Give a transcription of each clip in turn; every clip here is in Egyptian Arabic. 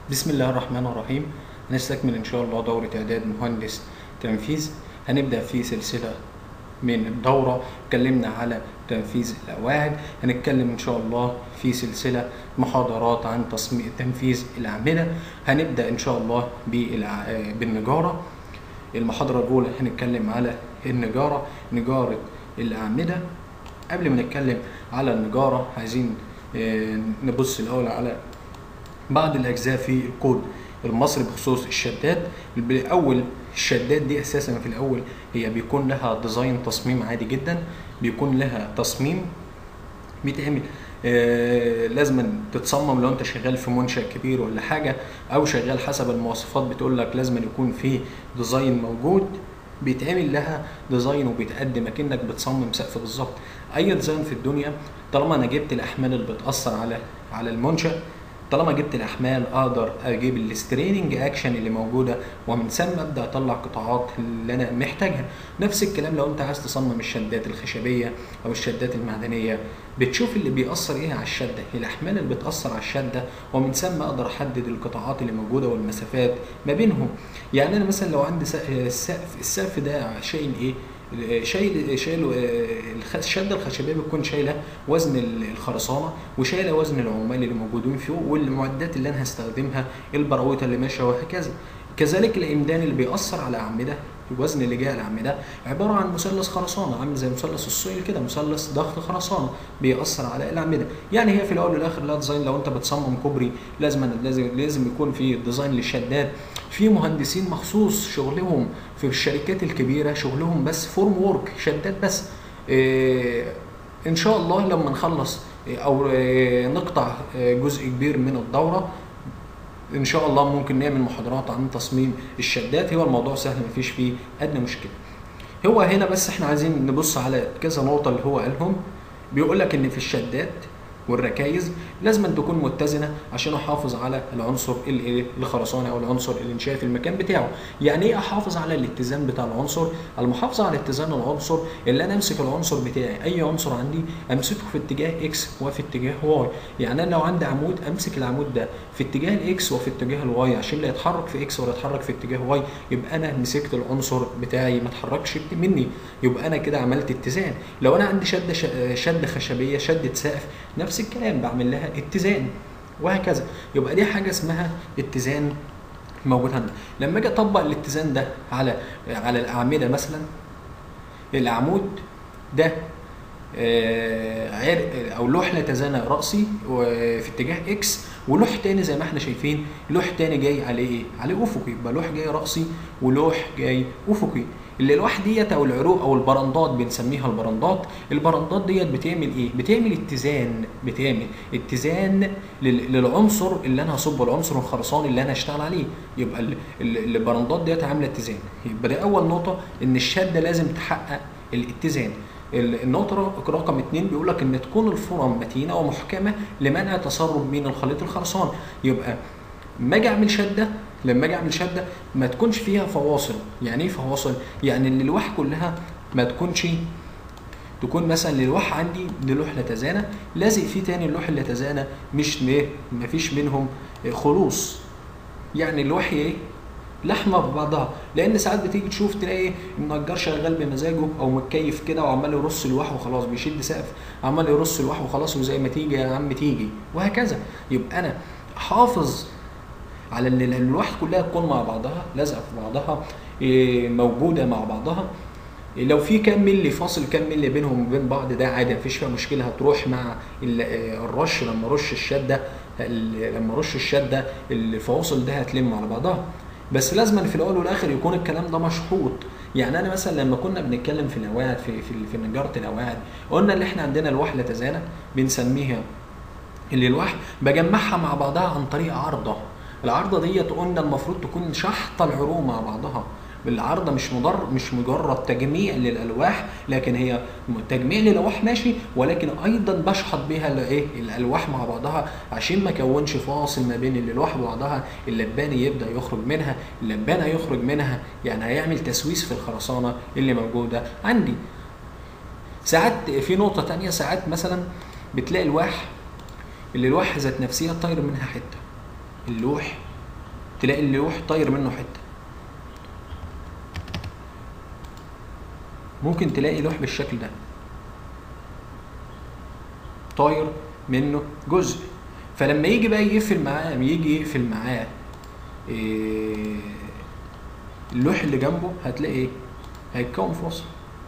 بسم الله الرحمن الرحيم هنستكمل إن شاء الله دورة إعداد مهندس تنفيذ هنبدأ في سلسلة من الدورة اتكلمنا على تنفيذ القواعد هنتكلم إن شاء الله في سلسلة محاضرات عن تصميم تنفيذ الأعمدة هنبدأ إن شاء الله بالع- بالنجارة المحاضرة الأولى هنتكلم على النجارة نجارة الأعمدة قبل ما نتكلم على النجارة عايزين آه، نبص الأول على بعض الأجزاء في الكود المصري بخصوص الشدات الأول الشدات دي أساسا في الأول هي بيكون لها ديزاين تصميم عادي جدا بيكون لها تصميم بيتعمل آه لازم تتصمم لو انت شغال في منشأ كبير ولا حاجة او شغال حسب المواصفات بتقول لك لازم يكون في ديزاين موجود بيتعمل لها ديزاين وبيتقدم اكنك بتصمم سقف بالظبط اي ديزاين في الدنيا طالما انا جبت الاحمال اللي بتاثر على على المنشأ طالما جبت الاحمال اقدر اجيب الستريننج اكشن اللي موجوده ومن ثم ابدا اطلع قطاعات اللي انا محتاجها نفس الكلام لو انت عايز تصمم الشدات الخشبيه او الشدات المعدنيه بتشوف اللي بيأثر ايه على الشده الاحمال اللي بتأثر على الشده ومن ثم اقدر احدد القطاعات اللي موجوده والمسافات ما بينهم يعني انا مثلا لو عندي سقف- السقف السقف ده شايل ايه شايل شايل آه، الشده الخشبيه بتكون شايله وزن ال- الخرسانه وشايله وزن العمال اللي موجودين فيه والمعدات اللي انا هستخدمها البراويطه اللي ماشيه وهكذا كذلك الامدان اللي بيأثر على الاعمده الوزن اللي جاي على الاعمده عباره عن مثلث خرسانه عامل زي مثلث الصيل كده مثلث ضغط خرسانه بيأثر على الاعمده يعني هي في الاول والاخر لا ديزاين لو انت بتصمم كوبري لازم لازم لازم يكون في ديزاين للشداد في مهندسين مخصوص شغلهم في الشركات الكبيره شغلهم بس فورم وورك شداد بس إيه ان شاء الله لما نخلص إيه، او إيه، نقطع إيه، جزء كبير من الدوره ان شاء الله ممكن نعمل محاضرات عن تصميم الشدات هو الموضوع سهل مفيش فيه ادنى مشكله هو هنا بس احنا عايزين نبص على كذا نقطه اللي هو قالهم بيقول لك ان في الشدات والركايز لازم أن تكون متزنه عشان احافظ على العنصر الايه الخرساني او العنصر الانشائي في المكان بتاعه يعني ايه احافظ على الاتزان بتاع العنصر المحافظه على اتزان العنصر اللي انا امسك العنصر بتاعي اي عنصر عندي امسكه في اتجاه اكس وفي اتجاه واي يعني انا لو عندي عمود امسك العمود ده في اتجاه الاكس وفي اتجاه الواي عشان لا يتحرك في اكس ولا يتحرك في اتجاه واي يبقى انا مسكت العنصر بتاعي ما اتحركش مني يبقى انا كده عملت اتزان لو انا عندي شده ش- شده خشبيه شده سقف نفس الكلام بعمل لها اتزان وهكذا يبقى دي حاجه اسمها اتزان موجود عندنا لما اجي اطبق الاتزان ده على على الاعمده مثلا العمود ده آه، عرق او لوح لا تزانى راسي وفي اتجاه اكس ولوح تاني زي ما احنا شايفين لوح تاني جاي عليه ايه؟ عليه افقي يبقى لوح جاي راسي ولوح جاي افقي اللي الواح ديت او العروق او البرندات بنسميها البرندات البرندات ديت بتعمل ايه؟ بتعمل اتزان بتعمل اتزان لل- للعنصر اللي انا هصبه العنصر الخرساني اللي انا هشتغل عليه يبقى ال- ال- البرندات ديت عامله اتزان يبقى ده اول نقطه ان الشده لازم تحقق الاتزان ال- النقطة رق- رقم اتنين بيقول لك ان تكون الفرم متينة ومحكمة لمنع تسرب من الخليط الخرساني يبقى ما اجي اعمل شدة لما اجي اعمل شدة ما تكونش فيها فواصل يعني ايه فواصل؟ يعني ان الالواح كلها ما تكونش تكون مثلا للوح عندي دي لوح لتزانة لازق فيه تاني اللوح اللتزانة مش م- مفيش منهم خلوص يعني اللوح ايه لحمه ببعضها لان ساعات بتيجي تشوف تلاقي النجار شغال بمزاجه او متكيف كده وعمال يرص الواح وخلاص بيشد سقف عمال يرص الواح وخلاص وزي ما تيجي يا عم تيجي وهكذا يبقى انا حافظ على ان الالواح كلها تكون مع بعضها لازقه في بعضها إيه، موجوده مع بعضها إيه، لو في كام ملي فاصل كام ملي بينهم وبين بعض ده عادي مفيش فيها مشكله هتروح مع ال- آه، الرش لما رش الشده ال- لما رش الشده الفواصل ده هتلم على بعضها بس لازم في الاول والاخر يكون الكلام ده مشحوط يعني انا مثلا لما كنا بنتكلم في القواعد في في, في نجاره القواعد قلنا اللي احنا عندنا الوحله تزانه بنسميها اللي الواح بجمعها مع بعضها عن طريق عارضه العارضه ديت قلنا المفروض تكون شحطه العروق مع بعضها العارضه مش مضر مش مجرد تجميع للالواح لكن هي تجميع للالواح ماشي ولكن ايضا بشحط بيها الايه الالواح مع بعضها عشان ما اكونش فاصل ما بين الالواح وبعضها اللباني يبدا يخرج منها اللبان هيخرج منها يعني هيعمل تسويس في الخرسانه اللي موجوده عندي ساعات في نقطه تانية ساعات مثلا بتلاقي الواح اللي الواح ذات نفسها طاير منها حته اللوح تلاقي اللوح طاير منه حته ممكن تلاقي لوح بالشكل ده طاير منه جزء فلما يجي بقى يقفل معاه يجي يقفل معاه إيه اللوح اللي جنبه هتلاقي ايه هيتكون فاصل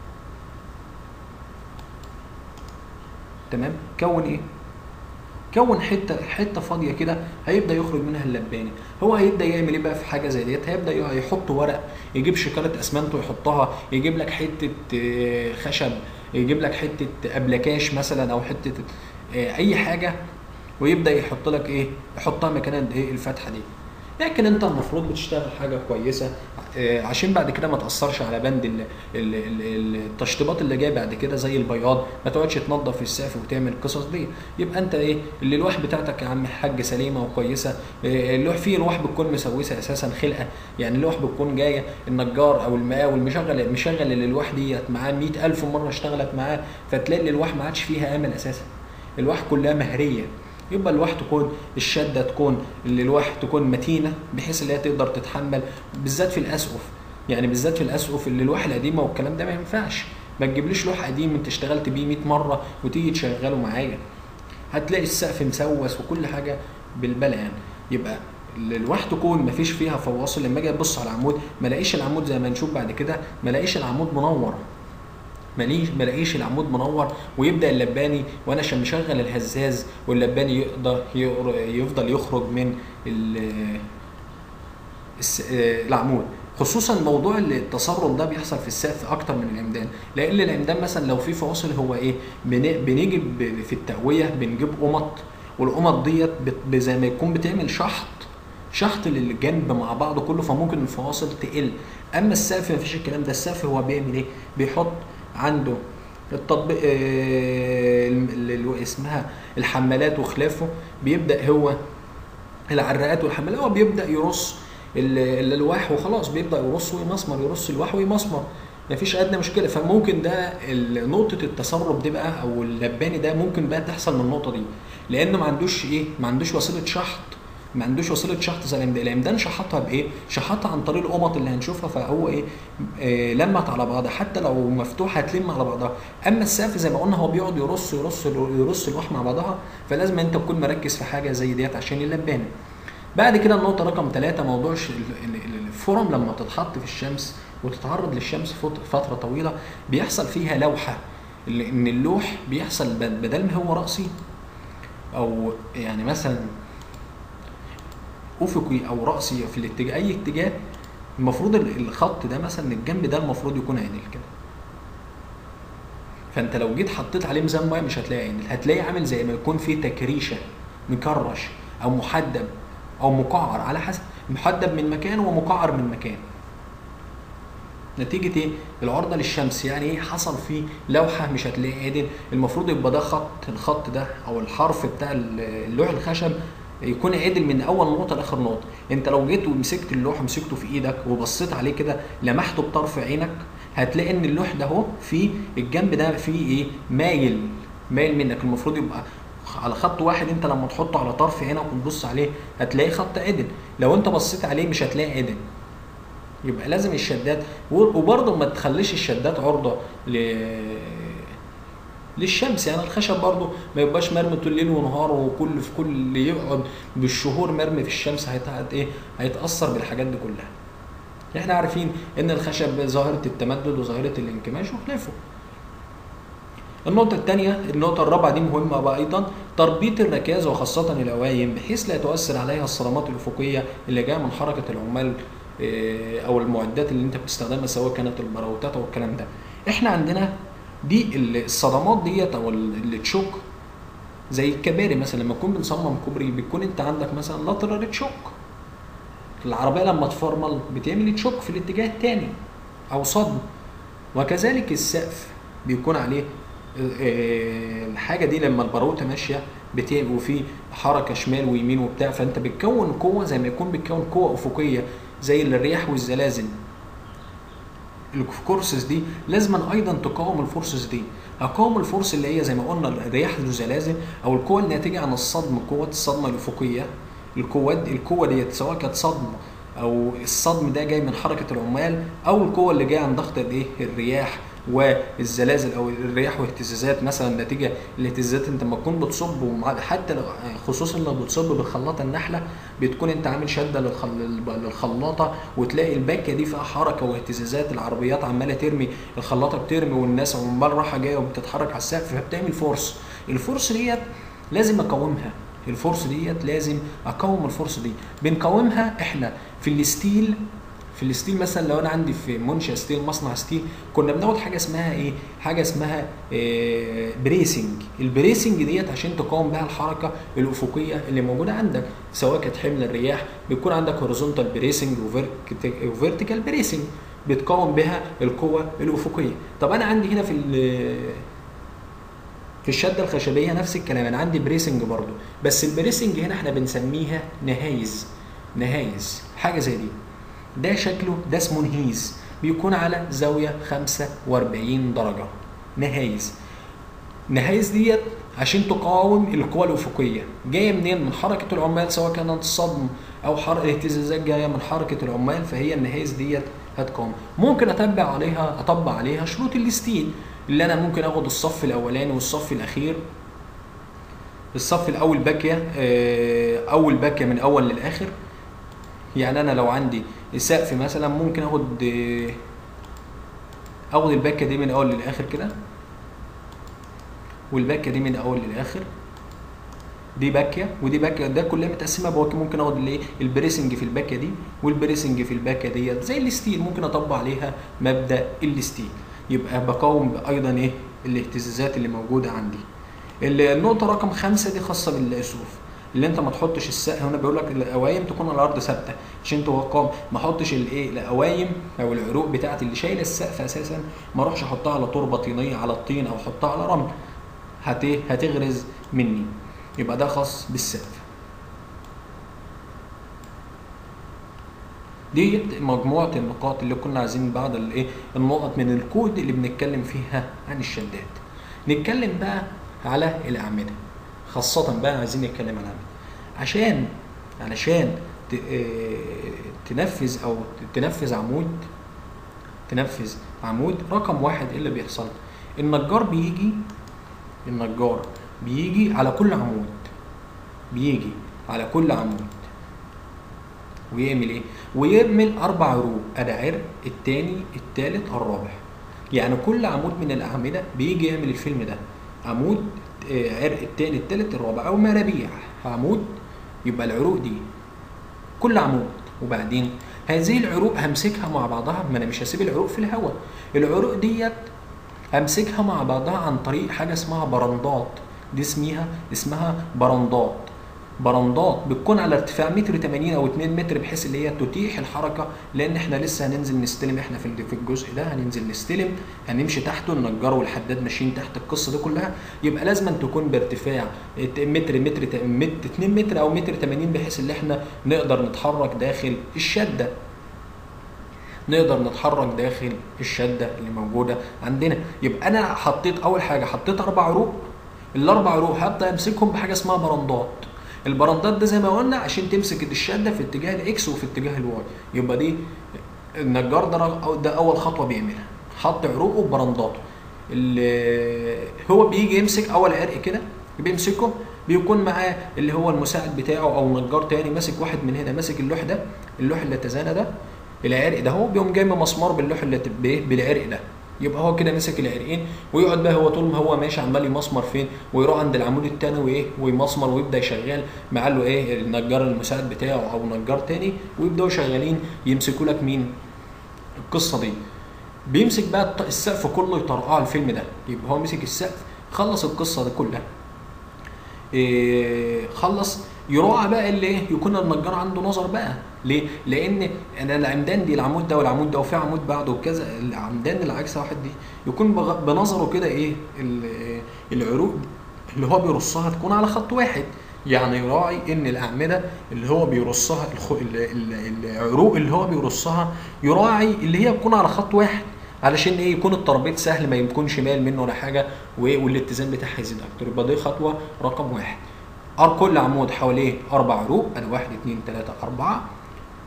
تمام كون ايه كون حته حته فاضيه كده هيبدا يخرج منها اللباني هو هيبدا يعمل ايه بقى في حاجه زي ديت هيبدا يحط ورق يجيب شكاره اسمنت ويحطها يجيب لك حته آه، خشب يجيب لك حته ابلكاش مثلا او حته آه، اي حاجه ويبدا يحط لك ايه يحطها مكان ايه الفتحه دي لكن انت المفروض بتشتغل حاجه كويسه آه، عشان بعد كده ما تاثرش على بند ال- ال- ال- التشطيبات اللي جايه بعد كده زي البياض ما تقعدش تنظف في السقف وتعمل القصص دي يبقى انت ايه اللي اللوح بتاعتك يا عم الحاج سليمه وكويسه آه، اللوح فيه لوح بتكون مسوسه اساسا خلقه يعني اللوح بتكون جايه النجار او المقاول مشغل مشغل اللوح ديت معاه 100000 مره اشتغلت معاه فتلاقي الالواح ما عادش فيها امل اساسا الواح كلها مهريه يبقى الواح تكون الشده تكون الالواح تكون متينه بحيث ان هي تقدر تتحمل بالذات في الاسقف يعني بالذات في الاسقف اللي الالواح القديمه والكلام ده ما ينفعش ما تجيبليش لوح قديم انت اشتغلت بيه 100 مره وتيجي تشغله معايا هتلاقي السقف مسوس وكل حاجه بالبلا يعني يبقى الالواح تكون ما فيش فيها فواصل لما اجي ابص على العمود ما الاقيش العمود زي ما نشوف بعد كده ما الاقيش العمود منور ماليش ملاقيش العمود منور ويبدا اللباني وانا عشان مشغل الهزاز واللباني يقدر يقر- يفضل يخرج من ال- الس- آه، العمود خصوصا موضوع التسرب ده بيحصل في السقف اكتر من العمدان لان العمدان مثلا لو في فواصل هو ايه بن- بنيجي ب- في التقويه بنجيب قمط والقمط ديت بت- زي ما يكون بتعمل شحط شحط للجنب مع بعضه كله فممكن الفواصل تقل اما السقف مفيش الكلام ده السقف هو بيعمل ايه بيحط عنده التطبيق آه، اللي اللي اسمها الحمالات وخلافه بيبدا هو العراقات والحمالات هو بيبدا يرص ال- الالواح وخلاص بيبدا يرص ويمسمر يرص الواح ويمسمر مفيش ادنى مشكله فممكن ده ال- نقطه التسرب دي بقى او اللباني ده ممكن بقى تحصل من النقطه دي لانه ما عندوش ايه ما عندوش وسيله شحط ما عندوش وسيله شحط زي العمدان العمدان شحطها بايه شحطها عن طريق القمط اللي هنشوفها فهو ايه آه لمت على بعضها حتى لو مفتوحه هتلم على بعضها اما السقف زي ما قلنا هو بيقعد يرص يرص يرص الواح مع بعضها فلازم انت تكون مركز في حاجه زي ديت عشان اللباني بعد كده النقطة رقم ثلاثة موضوع الش- ال- ال- الفرم لما تتحط في الشمس وتتعرض للشمس فت- فترة طويلة بيحصل فيها لوحة ال- ان اللوح بيحصل ب- بدل ما هو رأسي او يعني مثلا افقي او رأسي في الاتجاه اي اتجاه المفروض ال- الخط ده مثلا الجنب ده المفروض يكون عدل كده فانت لو جيت حطيت عليه ميزان ميه مش هتلاقي عدل هتلاقي عامل زي ما يكون فيه تكريشه مكرش او محدب او مقعر على حسب محدب من مكان ومقعر من مكان نتيجة ايه؟ العرضة للشمس يعني ايه حصل فيه لوحة مش هتلاقي عدل المفروض يبقى ده خط الخط ده او الحرف بتاع اللوح الخشب يكون عدل من اول نقطة لاخر نقطة انت لو جيت ومسكت اللوح مسكته في ايدك وبصيت عليه كده لمحته بطرف عينك هتلاقي ان اللوح ده اهو في الجنب ده فيه ايه مايل مايل منك المفروض يبقى على خط واحد انت لما تحطه على طرف عينك وتبص عليه هتلاقي خط عدل لو انت بصيت عليه مش هتلاقي عدل يبقى لازم الشدات وبرضه ما تخليش الشدات عرضه ل للشمس يعني الخشب برضه ما يبقاش مرمي طول الليل ونهار وكل في كل اللي يقعد بالشهور مرمي في الشمس هيت هيت- ايه هيتاثر بالحاجات دي كلها احنا عارفين ان الخشب ظاهره التمدد وظاهره الانكماش وخلافه النقطة الثانية النقطة الرابعة دي مهمة بقى أيضا تربيط الركاز وخاصة الأوايم بحيث لا تؤثر عليها الصدمات الأفقية اللي جاية من حركة العمال آه، أو المعدات اللي أنت بتستخدمها سواء كانت البراوتات أو الكلام ده. إحنا عندنا دي ال- الصدمات ديت أو ال- اللي تشك زي الكباري مثلا لما نكون بنصمم كوبري بيكون أنت عندك مثلا لاترال تشوك. العربية لما تفرمل بتعمل تشوك في الاتجاه الثاني أو صدم. وكذلك السقف بيكون عليه آه، الحاجه دي لما الباروته ماشيه بتبقى وفي حركه شمال ويمين وبتاع فانت بتكون قوه زي ما يكون بتكون قوه افقيه زي الرياح والزلازل الكورسز دي لازما ايضا تقاوم الفورسز دي اقاوم الفورس اللي هي زي ما قلنا الرياح والزلازل او القوه الناتجه عن الصدم قوه الصدمه الافقيه القوات القوه ديت سواء كانت صدمه او الصدم ده جاي من حركه العمال او القوه اللي جايه عن ضغط الايه الرياح والزلازل او الرياح واهتزازات مثلا نتيجه الاهتزازات انت لما تكون بتصب ومع- حتى لو خصوصا لو بتصب بالخلاطه النحله بتكون انت عامل شده للخل- للخلاطه وتلاقي الباكيه دي فيها حركه واهتزازات العربيات عماله ترمي الخلاطه بترمي والناس عمال رايحه جايه وبتتحرك على السقف فبتعمل فورس الفورس ديت لازم اقاومها الفورس ديت لازم اقاوم الفورس دي بنقاومها احنا في الستيل في الستيل مثلا لو انا عندي في منشا ستيل مصنع ستيل كنا بناخد حاجه اسمها ايه حاجه اسمها إيه بريسنج البريسنج ديت عشان تقاوم بها الحركه الافقيه اللي موجوده عندك سواء كانت حمل الرياح بيكون عندك هوريزونتال بريسنج وفيرتيكال بريسنج بتقاوم بها القوه الافقيه طب انا عندي هنا في ال- في الشده الخشبيه نفس الكلام انا عندي بريسنج برضو بس البريسنج هنا احنا بنسميها نهايز نهايز حاجه زي دي ده شكله ده اسمه نهيز بيكون على زاويه 45 درجه نهايز نهايز ديت عشان تقاوم القوى الافقيه جايه منين من حركه العمال سواء كانت الصدم او حركه الاهتزازات جايه من حركه العمال فهي النهايز ديت هتقاوم ممكن اتبع عليها اطبق عليها شروط الستيل اللي انا ممكن اخد الصف الاولاني والصف الاخير الصف الاول باكيه آه، اول باكيه من اول للاخر يعني انا لو عندي سقف مثلا ممكن اخد آه، اخد الباكيه دي من اول للاخر كده والباكيه دي من اول للاخر دي باكيه ودي باكيه ده كلها متقسمه بواكي ممكن اخد الايه البريسنج في الباكيه دي والبريسنج في الباكيه ديت زي الستيل ممكن اطبق عليها مبدا الستيل يبقى بقاوم ايضا ايه الاهتزازات اللي موجوده عندي النقطه رقم خمسة دي خاصه بالاسقف اللي انت ما تحطش السقف هنا بيقول لك القوايم تكون على الارض ثابته عشان توقع ما احطش الايه القوايم او العروق بتاعتي اللي شايله السقف اساسا ما اروحش احطها على تربه طينيه على الطين او احطها على رمل هت إيه؟ هتغرز مني يبقى ده خاص بالسقف دي مجموعة النقاط اللي كنا عايزين بعض الايه النقط من الكود اللي بنتكلم فيها عن الشدات نتكلم بقى على الأعمدة خاصة بقى عايزين نتكلم عن الأعمدة عشان علشان ت- آه، تنفذ أو تنفذ عمود تنفذ عمود رقم واحد ايه اللي بيحصل النجار بيجي النجار بيجي على كل عمود بيجي على كل عمود ويعمل ايه ويعمل اربع عروق ادي عرق التاني التالت الرابع يعني كل عمود من الاعمده بيجي يعمل الفيلم ده عمود آه، عرق التاني التالت الرابع او مرابيع عمود يبقى العروق دي كل عمود وبعدين هذه العروق همسكها مع بعضها ما انا مش هسيب العروق في الهواء العروق ديت همسكها مع بعضها عن طريق حاجه اسمها برندات دي اسمها اسمها برندات برندات بتكون على ارتفاع متر 80 او 2 متر بحيث اللي هي تتيح الحركه لان احنا لسه هننزل نستلم احنا في في الجزء ده هننزل نستلم هنمشي تحته النجار والحداد ماشيين تحت القصه دي كلها يبقى لازم تكون بارتفاع متر متر ت- متر 2 متر او متر 80 بحيث ان احنا نقدر نتحرك داخل الشده نقدر نتحرك داخل الشده اللي موجوده عندنا يبقى انا حطيت اول حاجه حطيت اربع عروق الاربع عروق هبدا امسكهم بحاجه اسمها برندات البرندات ده زي ما قلنا عشان تمسك الشده في اتجاه الاكس وفي اتجاه الواي يبقى دي النجار ده رق- ده اول خطوه بيعملها حط عروقه ببرنداته ال- هو بيجي يمسك اول عرق كده بيمسكه بيكون معاه اللي هو المساعد بتاعه او نجار تاني ماسك واحد من هنا ماسك اللوح ده اللوح اللي تزانى ده العرق ده هو بيقوم جاي مسمار باللوح اللي تب- بايه بالعرق ده يبقى هو كده مسك العرقين ويقعد بقى هو طول ما هو ماشي عمال يمسمر فين ويروح عند العمود التاني وايه ويمسمر ويبدا يشغل معاه له ايه النجار المساعد بتاعه او نجار تاني ويبداوا شغالين يمسكوا لك مين القصه دي بيمسك بقى الط- السقف كله يطرقعه على الفيلم ده يبقى هو مسك السقف خلص القصه دي كلها إيه خلص يراعى بقى اللي ايه يكون النجار عنده نظر بقى ليه؟ لان انا العمدان دي العمود ده والعمود ده وفي عمود بعده وكذا العمدان اللي عكس واحد دي يكون بغ- بنظره كده ايه ال- العروق اللي هو بيرصها تكون على خط واحد يعني يراعي ان الاعمده اللي هو بيرصها الخ... ال- ال- العروق اللي هو بيرصها يراعي اللي هي تكون على خط واحد علشان ايه يكون التربيط سهل ما يكونش مايل منه ولا حاجه و- والاتزان بتاعها يزيد اكتر يبقى دي خطوه رقم واحد أر كل عمود حواليه اربع عروق ادي واحد اتنين تلاته اربعه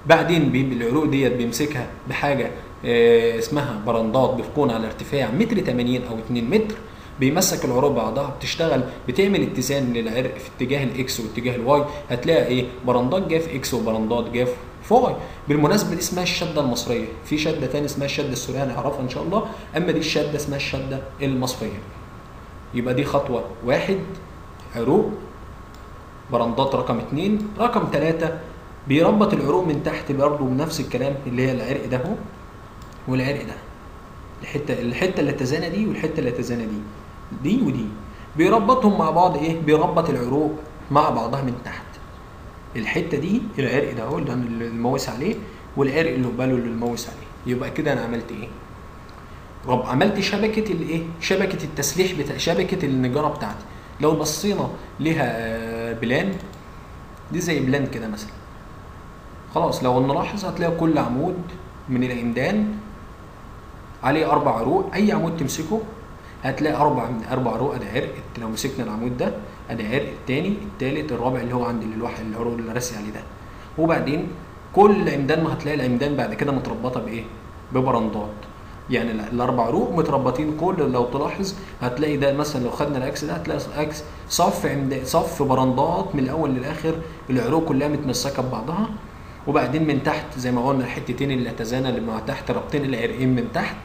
بعدين بي- العروق ديت بيمسكها بحاجه آه، اسمها برندات بتكون على ارتفاع متر 80 او 2 متر بيمسك العروق بعضها بتشتغل بتعمل اتزان للعرق في اتجاه الاكس واتجاه الواي هتلاقي ايه برندات جايه في اكس وبرندات جايه في واي بالمناسبه دي اسمها الشده المصريه في شده تاني اسمها الشده السوريه هنعرفها ان شاء الله اما دي الشده اسمها الشده المصريه يبقى دي خطوه واحد عروق برندات رقم اتنين رقم ثلاثة بيربط العروق من تحت برضه بنفس الكلام اللي هي العرق ده اهو والعرق ده الحته الحته اللي اتزانه دي والحته اللي اتزانه دي دي ودي بيربطهم مع بعض ايه بيربط العروق مع بعضها من تحت الحته دي العرق ده اهو اللي أنا اللي الموس عليه والعرق اللي قباله اللي الموس عليه يبقى كده انا عملت ايه رب عملت شبكه الايه شبكه التسليح بتاع شبكه النجاره بتاعتي لو بصينا ليها آه، بلان دي زي بلان كده مثلا خلاص لو نلاحظ هتلاقي كل عمود من العمدان عليه اربع عروق اي عمود تمسكه هتلاقي اربع اربع عروق ادي عرق لو مسكنا العمود ده ادي عرق التاني التالت الرابع اللي هو عند الواحد العروق اللي راسي عليه ده وبعدين كل عمدان ما هتلاقي العمدان بعد كده متربطه بايه ببرندات يعني ال- الاربع عروق متربطين كل لو تلاحظ هتلاقي ده مثلا لو خدنا الاكس ده هتلاقي اكس صف عمد صف برندات من الاول للاخر العروق كلها متمسكه ببعضها وبعدين من تحت زي ما قلنا الحتتين اللي اتزانه اللي مع تحت رابطين العرقين من تحت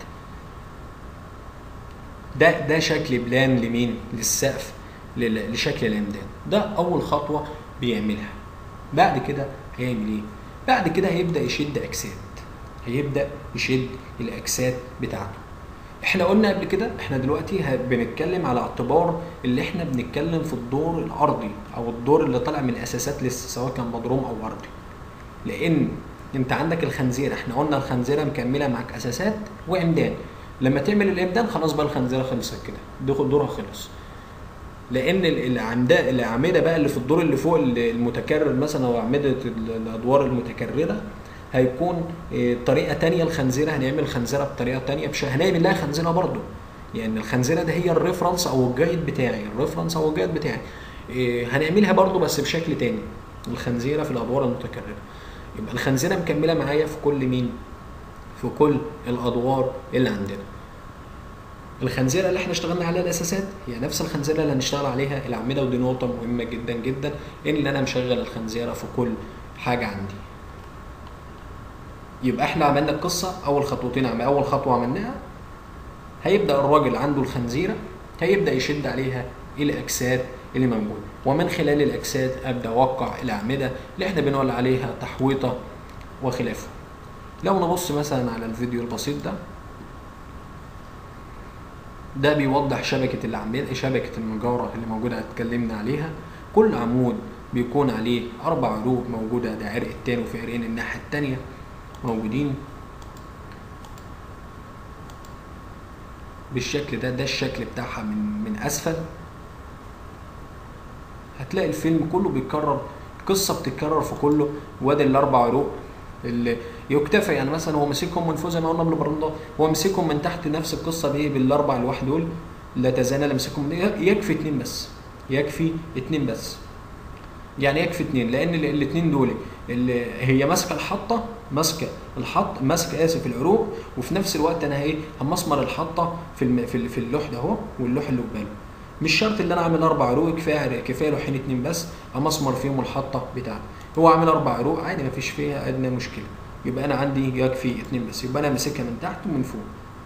ده ده شكل بلان لمين للسقف لل- لشكل العمدان ده اول خطوه بيعملها بعد كده هيعمل ايه بعد كده هيبدا يشد اجساد هيبدا يشد الاجساد بتاعته احنا قلنا قبل كده احنا دلوقتي ه- بنتكلم على اعتبار اللي احنا بنتكلم في الدور الارضي او الدور اللي طالع من الاساسات لسه سواء كان مضروم او ارضي لان انت عندك الخنزيره احنا قلنا الخنزيره مكمله معاك اساسات وعمدان لما تعمل العمدان خلاص بقى الخنزيره خلصت كده دخل دورها خلص لان ال- العمدا الاعمده بقى اللي في الدور اللي فوق ال- المتكرر مثلا او اعمده ال- الادوار المتكرره هيكون إيه، طريقه تانية الخنزيره هنعمل خنزيره بطريقه تانية مش هنعمل لها خنزيره برضو يعني الخنزيره ده هي الريفرنس او الجايد بتاعي الريفرنس او الجايد بتاعي إيه، هنعملها برضو بس بشكل تاني الخنزيره في الادوار المتكرره يبقى الخنزيره مكمله معايا في كل مين في كل الادوار اللي عندنا الخنزيره اللي احنا اشتغلنا عليها الاساسات هي نفس الخنزيره اللي هنشتغل عليها الاعمده ودي نقطه مهمه جدا جدا ان انا مشغل الخنزيره في كل حاجه عندي يبقى احنا عملنا القصه اول خطوتين عم اول خطوه عملناها هيبدا الراجل عنده الخنزيره هيبدا يشد عليها الاجساد اللي موجوده ومن خلال الاجساد ابدا اوقع الاعمده اللي احنا بنقول عليها تحويطه وخلافه لو نبص مثلا على الفيديو البسيط ده ده بيوضح شبكة الأعمدة شبكة النجارة اللي موجودة اتكلمنا عليها كل عمود بيكون عليه أربع عروق موجودة ده عرق التاني وفي عرقين الناحية التانية موجودين بالشكل ده ده الشكل بتاعها من من أسفل هتلاقي الفيلم كله بيتكرر القصة بتتكرر في كله وادي الأربع عروق اللي يكتفى يعني مثلا هو ماسكهم من فوق زي ما قلنا قبل برندا هو مسكهم من تحت نفس القصه بايه بالاربع الواحد دول لا تزال اللي مسكهم يكفي اتنين بس يكفي اتنين بس يعني يكفي اتنين لان ال- الاتنين دول اللي هي ماسكه الحطه ماسكه الحط ماسكه اسف العروق وفي نفس الوقت انا ايه همسمر الحطه في الم... في ال- في اللوح ده اهو واللوح اللي قباله مش شرط ان انا اعمل اربع عروق كفايه كفايه لوحين اتنين بس امسمر فيهم الحطه بتاعتي هو عامل اربع عروق عادي مفيش فيها ادنى مشكله يبقى انا عندي يكفي اتنين بس يبقى انا ماسكها من تحت ومن فوق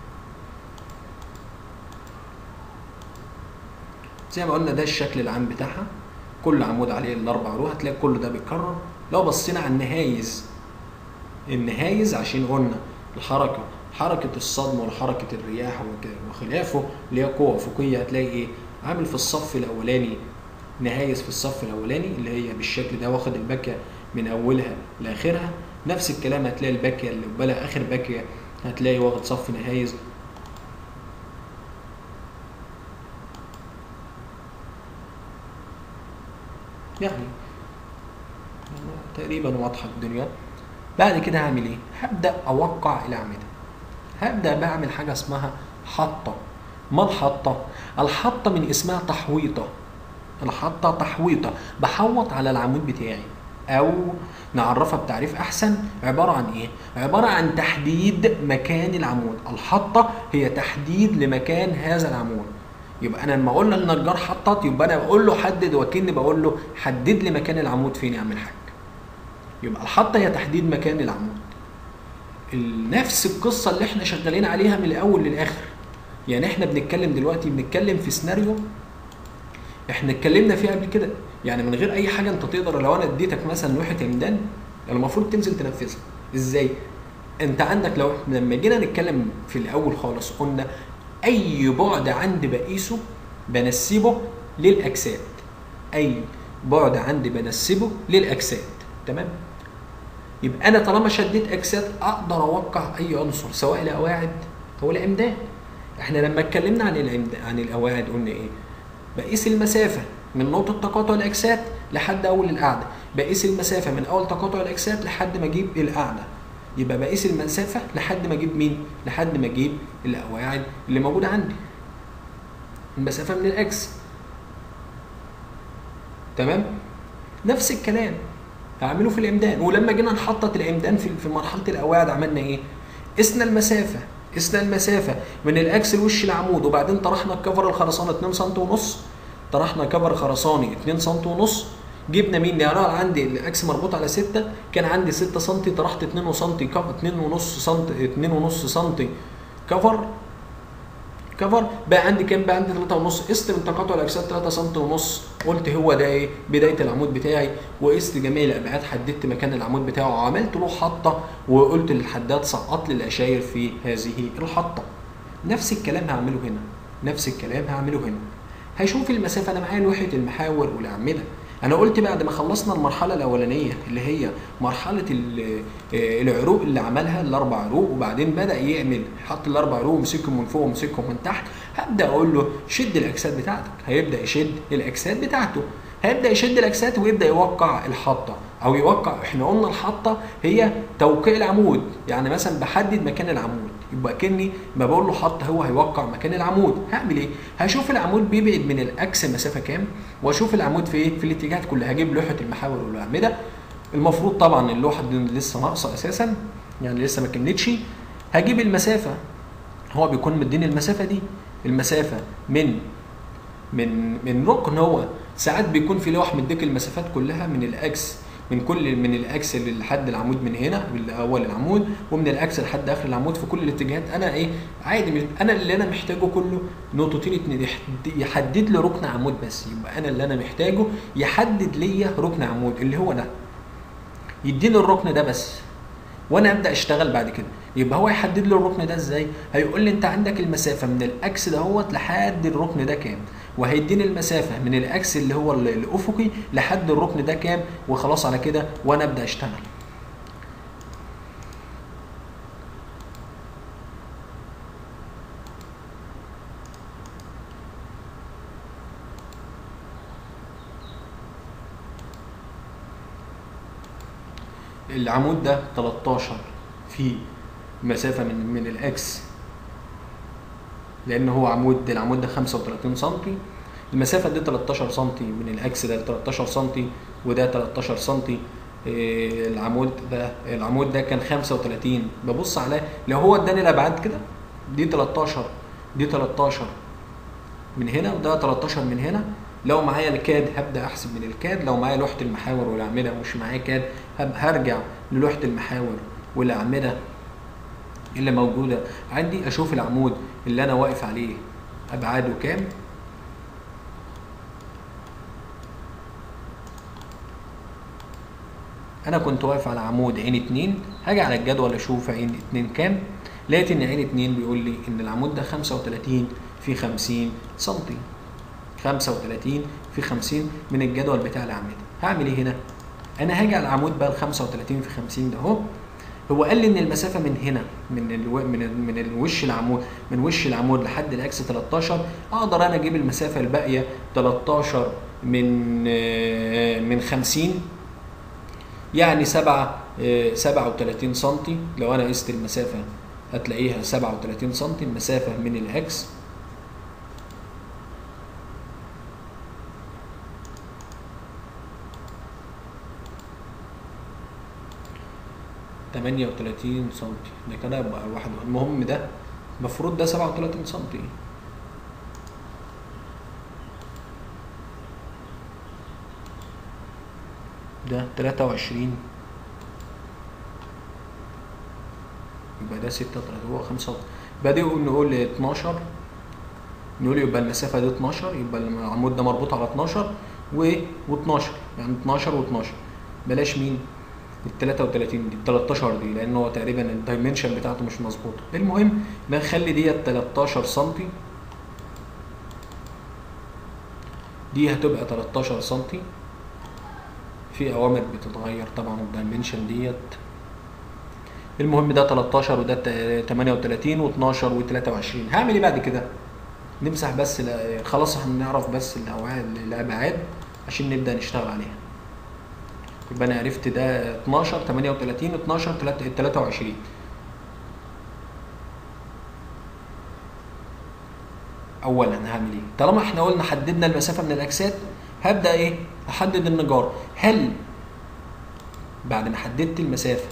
زي ما قلنا ده الشكل العام بتاعها كل عمود عليه الاربع عروق هتلاقي كل ده بيتكرر لو بصينا على النهايز النهايز عشان قلنا الحركه حركه الصدمه وحركه الرياح وك- وخلافه اللي هي قوه افقيه هتلاقي ايه عامل في الصف الاولاني نهايز في الصف الاولاني اللي هي بالشكل ده واخد الباكيه من اولها لاخرها نفس الكلام هتلاقي الباكيه اللي قبالها اخر باكيه هتلاقي واخد صف نهايز يعني تقريبا واضحه الدنيا بعد كده هعمل ايه هبدا اوقع الاعمده هبدا بعمل حاجه اسمها حطه ما الحطه الحطه من اسمها تحويطه الحطه تحويطه بحوط على العمود بتاعي او نعرفها بتعريف احسن عباره عن ايه عباره عن تحديد مكان العمود الحطه هي تحديد لمكان هذا العمود يبقى انا لما اقول للنجار حطت يبقى انا بقول له حدد وكاني بقول له حدد لي مكان العمود فين يا عم الحاج يبقى الحطه هي تحديد مكان العمود نفس القصه اللي احنا شغالين عليها من الاول للاخر يعني احنا بنتكلم دلوقتي بنتكلم في سيناريو احنا اتكلمنا فيه قبل كده يعني من غير اي حاجه انت تقدر لو انا اديتك مثلا لوحه امدان المفروض تنزل تنفذها ازاي انت عندك لو لما جينا نتكلم في الاول خالص قلنا اي بعد عندي بقيسه بنسبه للاجساد اي بعد عندي بنسبه للاجساد تمام يبقى انا طالما شديت اجساد اقدر اوقع اي عنصر سواء القواعد او العمدان احنا لما اتكلمنا عن العمد عن القواعد قلنا ايه بقيس المسافه من نقطه تقاطع الاجساد لحد اول القاعده بقيس المسافه من اول تقاطع الاجساد لحد ما اجيب القاعده يبقى بقيس المسافه لحد ما اجيب مين لحد ما اجيب القواعد اللي موجوده عندي المسافه من الاكس تمام نفس الكلام هعمله في العمدان ولما جينا نحطط العمدان في في مرحله القواعد عملنا ايه قسنا المسافه قسنا المسافه من الاكس لوش العمود وبعدين طرحنا الكفر الخرسانه 2 سم ونص طرحنا كفر خرساني 2 سم ونص جبنا مين يعني انا عندي الاكس مربوط على 6 كان عندي 6 سم طرحت 2 سم كفر 2 ونص سم 2 ونص سم كفر كفر بقى عندي كام بقى عندي 3 ونص قست من تقاطع الاجساد 3 سم ونص قلت هو ده ايه بدايه العمود بتاعي وقست جميع الابعاد حددت مكان العمود بتاعه وعملت له حطه وقلت للحداد سقط لي الاشاير في هذه الحطه نفس الكلام هعمله هنا نفس الكلام هعمله هنا هشوف المسافه انا معايا لوحه المحاور والاعمده انا قلت بعد ما خلصنا المرحله الاولانيه اللي هي مرحله العروق اللي عملها الاربع عروق وبعدين بدا يعمل حط الاربع عروق ومسكهم من فوق ومسكهم من تحت هبدا اقول له شد الاجساد بتاعتك هيبدا يشد الاجساد بتاعته هيبدا يشد الاجساد ويبدا يوقع الحطه او يوقع احنا قلنا الحطه هي توقيع العمود يعني مثلا بحدد مكان العمود يبقى كاني ما بقول له حط هو هيوقع مكان العمود هعمل ايه هشوف العمود بيبعد من الاكس مسافه كام واشوف العمود في ايه في الاتجاهات كلها هجيب لوحه المحاور والاعمده المفروض طبعا اللوحه دي لسه ناقصه اساسا يعني لسه ما كملتش هجيب المسافه هو بيكون مديني المسافه دي المسافه من من من ركن هو ساعات بيكون في لوح مديك المسافات كلها من الاكس من كل من الاكس لحد العمود من هنا من اول العمود ومن الاكس لحد اخر العمود في كل الاتجاهات انا ايه عادي انا اللي انا محتاجه كله نقطتين اتنين يحدد لي ركن عمود بس يبقى انا اللي انا محتاجه يحدد لي ركن عمود اللي هو ده يديني الركن ده بس وانا ابدا اشتغل بعد كده يبقى هو يحدد لي الركن ده ازاي هيقول لي انت عندك المسافه من الاكس دهوت لحد الركن ده كام وهيديني المسافه من الاكس اللي هو الافقي لحد الركن ده كام وخلاص على كده وانا ابدا اشتغل العمود ده 13 في مسافه من من الاكس لان هو عمود العمود ده 35 سم المسافه دي 13 سم من الاكس ده 13 سم وده 13 سم العمود ده العمود ده كان 35 ببص عليه لو هو اداني الابعاد كده دي 13 دي 13 من هنا وده 13 من هنا لو معايا الكاد هبدا احسب من الكاد لو معايا لوحه المحاور والاعمده ومش معايا كاد هرجع للوحه المحاور والاعمده اللي موجوده عندي اشوف العمود اللي انا واقف عليه ابعاده كام انا كنت واقف على عمود عين اتنين هاجي على الجدول اشوف عين اتنين كام لقيت ان عين اتنين بيقول لي ان العمود ده 35 في 50 سنتي 35 في 50 من الجدول بتاع الاعمده هعمل ايه هنا انا هاجي على العمود بقى ال 35 في 50 ده اهو هو قال لي ان المسافه من هنا من الو... من ال... من الوش العمود من وش العمود لحد الاكس 13 اقدر انا اجيب المسافه الباقيه 13 من من 50 يعني 7 37 سم لو انا قست المسافه هتلاقيها 37 سم المسافه من الاكس 38 سم ده كده يبقى واحد المهم ده المفروض ده 37 سم ده 23 يبقى ده 6 هو 5 يبقى دي نقول 12 نقول يبقى المسافة دي 12 يبقى العمود ده مربوط على 12 و و12 يعني 12 و12 بلاش مين؟ ال 33 دي ال 13 دي لان هو تقريبا الدايمنشن بتاعته مش مظبوطه المهم نخلي ديت 13 سم دي هتبقى 13 سم في اوامر بتتغير طبعا الدايمنشن ديت المهم ده 13 وده 38 و12 و23 هعمل ايه بعد كده نمسح بس ال- خلاص هنعرف بس الأوعاد الابعاد عشان نبدا نشتغل عليها يبقى انا عرفت ده 12 38 12 تلات- 23 اولا هعمل ايه طالما احنا قلنا حددنا المسافه من الاجساد هبدا ايه احدد النجار هل بعد ما حددت المسافه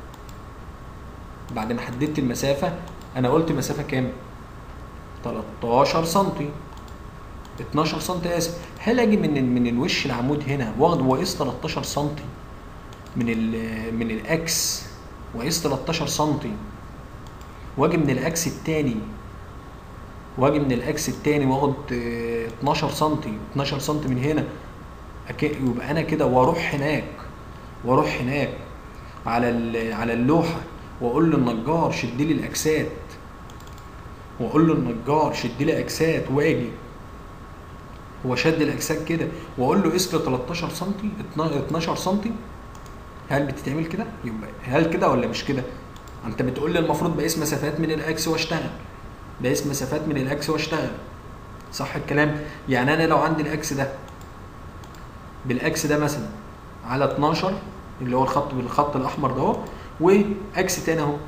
بعد ما حددت المسافه انا قلت مسافه كام 13 سم 12 سم اسف هل اجي من من الوش العمود هنا واخد واقيس 13 سم من ال من الاكس واقيس 13 سم واجي من الاكس الثاني واجي من الاكس الثاني واخد آه، 12 سم 12 سم من هنا أك- يبقى انا كده واروح هناك واروح هناك على ال- على اللوحه واقول للنجار شد لي الاكسات واقول له النجار شد لي اكسات واجي هو شد الاجساد كده واقول له قيس لي 13 سم 12 سم هل بتتعمل كده؟ يبقى هل كده ولا مش كده؟ انت بتقول لي المفروض بقيس مسافات من الاكس واشتغل بقيس مسافات من الاكس واشتغل صح الكلام؟ يعني انا لو عندي الاكس ده بالاكس ده مثلا على 12 اللي هو الخط بالخط الاحمر ده اهو واكس تاني اهو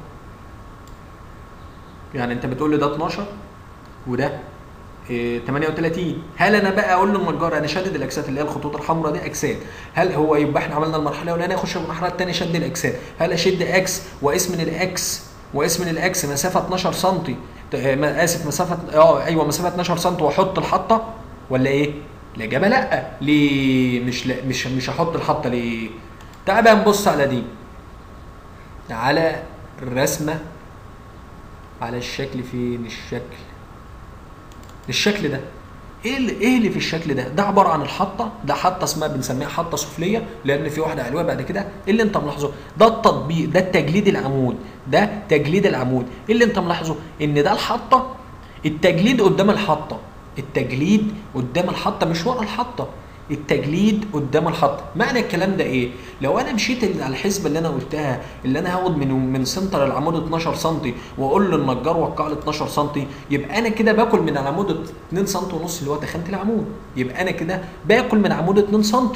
يعني انت بتقول لي ده 12 وده إيه 38 هل انا بقى اقول للنجار انا شدد الاكسات اللي هي الخطوط الحمراء دي اكسات هل هو يبقى احنا عملنا المرحله الاولانيه اخش المرحله الثانيه شد الاكسات هل اشد اكس واقيس من الاكس واقيس من الاكس مسافه 12 سم ت- آه، ما- اسف مسافه اه ايوه مسافه 12 سم واحط الحطه ولا ايه؟ الاجابه لا ليه مش لا مش مش هحط الحطه ليه؟ تعال بقى نبص على دي على الرسمه على الشكل فين الشكل الشكل ده ايه اللي ايه اللي في الشكل ده ده عباره عن الحطه ده حطه اسمها بنسميها حطه سفليه لان في واحده علويه بعد كده ايه اللي انت ملاحظه ده التطبيق ده التجليد العمود ده تجليد العمود ايه اللي انت ملاحظه ان ده الحطه التجليد قدام الحطه التجليد قدام الحطه مش ورا الحطه التجليد قدام الحط معنى الكلام ده ايه لو انا مشيت على الحسبه اللي انا قلتها اللي انا هاخد من من سنتر العمود 12 سم واقول للنجار وقع لي 12 سم يبقى انا كده باكل من العمود 2 سم ونص اللي هو تخانه العمود يبقى انا كده باكل من عمود 2 سم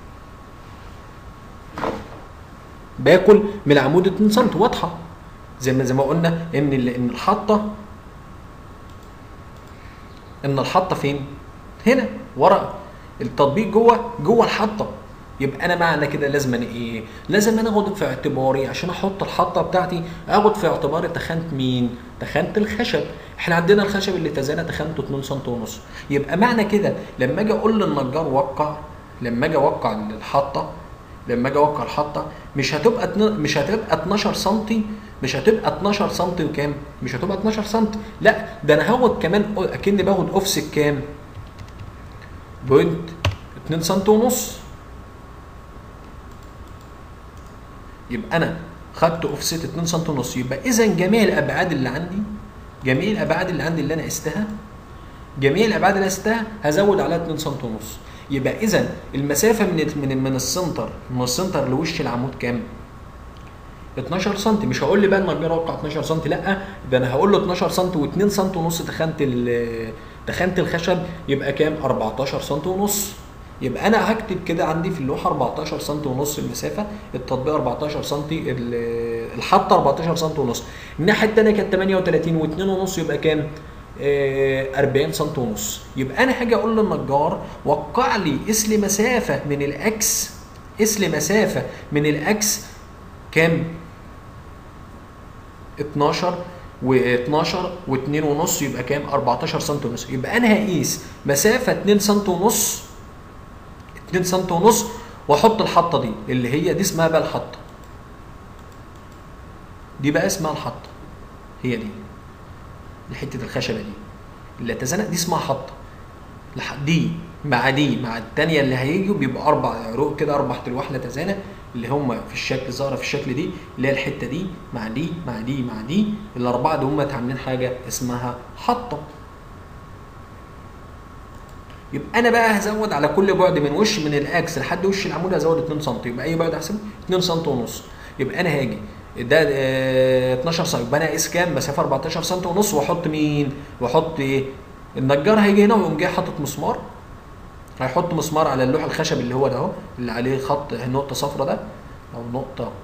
باكل من العمود 2 سم واضحه زي ما زي ما قلنا ان ال- ان الحطه ان الحطه فين هنا ورا التطبيق جوه جوه الحطه يبقى انا معنى كده لازم أنا ايه لازم انا اخد في اعتباري عشان احط الحطه بتاعتي اخد في اعتباري تخانه مين تخانه الخشب احنا عندنا الخشب اللي تزانه تخانته 2 سم ونص يبقى معنى كده لما اجي اقول للنجار وقع لما اجي اوقع الحطه لما اجي اوقع الحطه مش هتبقى اتن- مش هتبقى 12 سم مش هتبقى 12 سم وكام مش هتبقى 12 سم لا ده انا هاخد كمان اكني باخد اوفست كام بوينت 2 سم ونص يبقى انا خدت اوفست 2 سم ونص يبقى اذا جميع الابعاد اللي عندي جميع الابعاد اللي عندي اللي انا قستها جميع الابعاد اللي قستها هزود عليها 2 سم ونص يبقى اذا المسافه من من من السنتر من السنتر لوش العمود كام 12 سم مش هقول لي بقى النجار وقع 12 سم لا ده انا هقول له 12 سم و2 سم ونص تخانه ال- تخانه الخشب يبقى كام 14 سم ونص يبقى انا هكتب كده عندي في اللوحه 14 سم ونص المسافه التطبيق 14 سم ال- الحطه 14 سم ونص الناحيه الثانيه كانت 38 و2 ونص يبقى كام آه، 40 سم ونص يبقى انا هاجي اقول للنجار وقع لي قيس لي مسافه من الاكس قيس لي مسافه من الاكس كام 12 و12 و2 ونص يبقى كام 14 سم ونص يبقى انا هقيس مسافه 2 سم ونص 2 سم ونص واحط الحطه دي اللي هي دي اسمها بقى الحطه دي بقى اسمها الحطه هي دي حته الخشبه دي اللي تزنق دي اسمها حطه لح- دي مع دي مع التانية اللي هيجوا بيبقى اربع عروق كده اربع الواح لا تزانق اللي هم في الشكل ظاهره في الشكل دي اللي هي الحته دي مع دي مع دي مع دي الاربعه دول هم عاملين حاجه اسمها حطه يبقى انا بقى هزود على كل بعد من وش من الاكس لحد وش العمود هزود 2 سم يبقى اي بعد احسبه 2 سم ونص يبقى انا هاجي ده آه، 12 سم يبقى انا اقيس كام مسافه 14 سم ونص واحط مين واحط ايه النجار هيجي هنا ويقوم جاي حاطط مسمار هيحط مسمار على اللوح الخشب اللي هو ده اهو اللي عليه خط نقطه صفرة ده او نقطه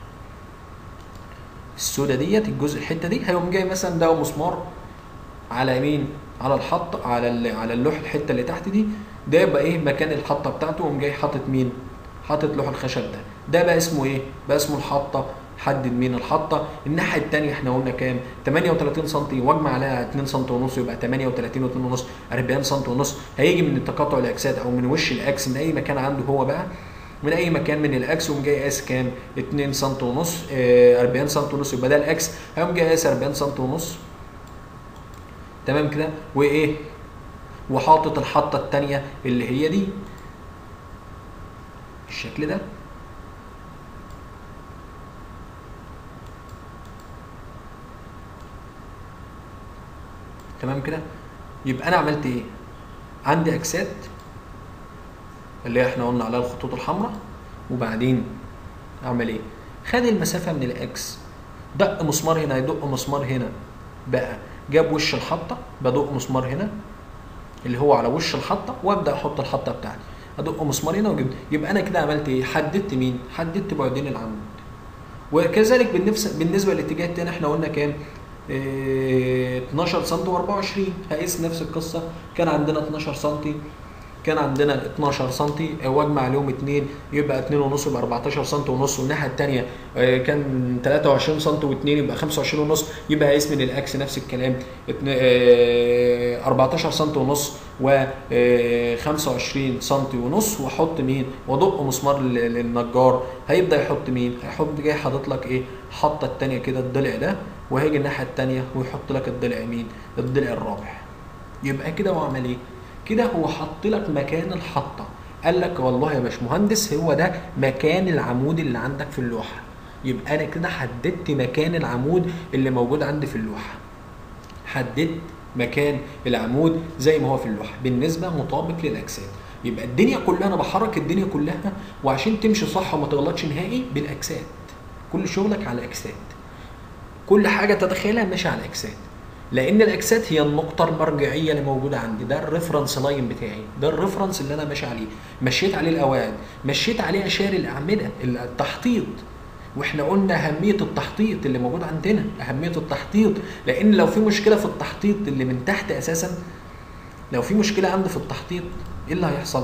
السودة ديت الجزء الحته دي هيقوم جاي مثلا ده مسمار على مين على الحط على ال- على اللوح الحته اللي تحت دي ده يبقى ايه مكان الحطه بتاعته وقوم جاي حاطط مين حاطط لوح الخشب ده ده بقى اسمه ايه بقى اسمه الحطه حدد مين الحطه الناحيه الثانيه احنا قلنا كام 38 سم واجمع عليها 2 سم ونص يبقى 38 و2 ونص 40 سم ونص هيجي من تقاطع الاكسات او من وش الاكس من اي مكان عنده هو بقى من اي مكان من الاكس وقوم جاي قاس كام 2 سم ونص آه 40 سم ونص يبقى ده الاكس هيقوم جاي قاس 40 سم ونص تمام كده وايه وحاطط الحطه الثانيه اللي هي دي الشكل ده تمام كده يبقى انا عملت ايه عندي اكسات اللي هي احنا قلنا عليها الخطوط الحمراء وبعدين اعمل ايه خد المسافه من الاكس دق مسمار هنا يدق مسمار هنا بقى جاب وش الحطه بدق مسمار هنا اللي هو على وش الحطه وابدا احط الحطه بتاعتي ادق مسمار هنا واجيب يبقى انا كده عملت ايه حددت مين حددت بعدين العمود وكذلك بالنفس بالنسبه للاتجاه التاني احنا قلنا كام إيه 12 سم و24 هقيس نفس القصه كان عندنا 12 سم كان عندنا 12 سم واجمع عليهم 2 يبقى 2 ونص يبقى 14 سم ونص والناحيه الثانيه كان 23 سم و2 يبقى 25 ونص يبقى هقيس من الاكس نفس الكلام اتن- آه، 14 سم ونص و 25 سم ونص واحط مين وادق مسمار لل- للنجار هيبدا يحط مين هيحط جاي حاطط لك ايه حاطه الثانيه كده الضلع ده وهيجي الناحيه الثانيه ويحط لك الضلع مين الضلع الرابع يبقى كده هو عمل ايه كده هو حط لك مكان الحطه قال لك والله يا باشمهندس هو ده مكان العمود اللي عندك في اللوحه يبقى انا كده حددت مكان العمود اللي موجود عندي في اللوحه حددت مكان العمود زي ما هو في اللوحه بالنسبه مطابق للاجساد يبقى الدنيا كلها انا بحرك الدنيا كلها وعشان تمشي صح وما تغلطش نهائي بالاجساد كل شغلك على الاجساد كل حاجه تتخيلها ماشي على الاجساد لان الاجساد هي النقطه المرجعيه اللي موجوده عندي ده الريفرنس لاين بتاعي ده الريفرنس اللي انا ماشي عليه مشيت عليه القواعد مشيت عليه اشار الاعمده التحطيط واحنا قلنا اهميه التحطيط اللي موجود عندنا اهميه التحطيط لان لو في مشكله في التحطيط اللي من تحت اساسا لو في مشكله عندي في التحطيط ايه اللي هيحصل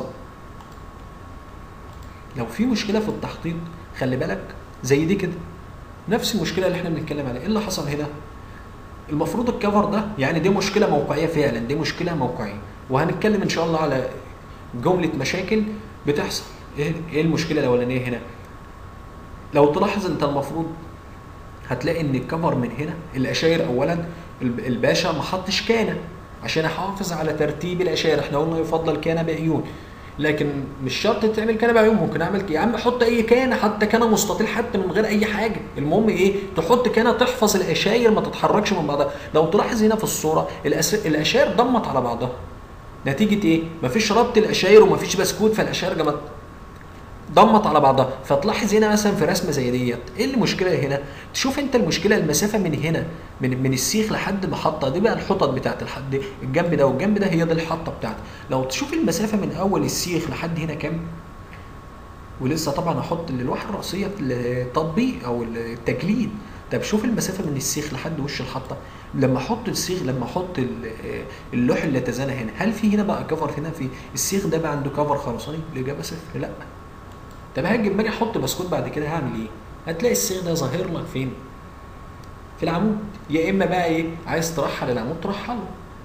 لو في مشكله في التحطيط خلي بالك زي دي كده نفس المشكله اللي احنا بنتكلم عليها ايه اللي حصل هنا المفروض الكفر ده يعني دي مشكله موقعيه فعلا دي مشكله موقعيه وهنتكلم ان شاء الله على جمله مشاكل بتحصل ايه إيه المشكله الاولانيه هنا لو تلاحظ انت المفروض هتلاقي ان الكفر من هنا الاشاير اولا الب- الباشا ما حطش كانه عشان احافظ على ترتيب الاشاير احنا قلنا يفضل كانه بعيون لكن مش شرط تعمل كانه بعيون ممكن اعمل يا عم حط اي كانه حتى كانه مستطيل حتى من غير اي حاجه المهم ايه تحط كانه تحفظ الاشاير ما تتحركش من بعضها لو تلاحظ هنا في الصوره الأس- الاشاير ضمت على بعضها نتيجه ايه مفيش ربط الاشاير ومفيش بسكوت فالاشاير جمت ضمت على بعضها فتلاحظ هنا مثلا في رسمه زي ديت ايه المشكله هنا تشوف انت المشكله المسافه من هنا من من السيخ لحد المحطه دي بقى الحطط بتاعت الحد الجنب ده والجنب ده هي دي الحطه بتاعتي لو تشوف المسافه من اول السيخ لحد هنا كام ولسه طبعا احط الالواح الرئيسيه التطبيق او التجليد طب شوف المسافه من السيخ لحد وش الحطه لما احط السيخ لما احط ال- اللوح اللي تزانى هنا هل في هنا بقى كفر هنا في السيخ ده بقى عنده كفر خرساني الاجابه صفر لا طب هاجي لما اجي احط بسكوت بعد كده هعمل ايه هتلاقي السيخ ده ظاهر لك فين في العمود يا اما بقى ايه عايز ترحل العمود ترحله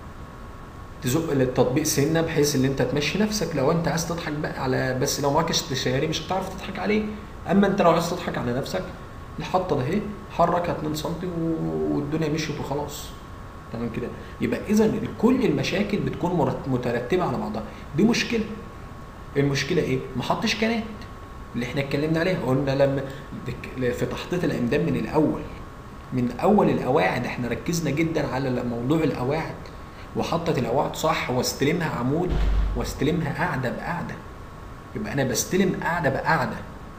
تزق للتطبيق سنه بحيث ان انت تمشي نفسك لو انت عايز تضحك بقى على بس لو معاك استشاري مش هتعرف تضحك عليه اما انت لو عايز تضحك على نفسك الحطه ده اهي حركها 2 سم والدنيا مشيت وخلاص تمام كده يبقى اذا كل المشاكل بتكون مرت- مترتبه على بعضها دي مشكله المشكله ايه ما حطش كنات اللي احنا اتكلمنا عليها قلنا لما دك- في تحطيط العمدان من الاول من اول القواعد احنا ركزنا جدا على موضوع القواعد وحطت القواعد صح واستلمها عمود واستلمها قاعده بقاعده يبقى انا بستلم قاعده بقاعده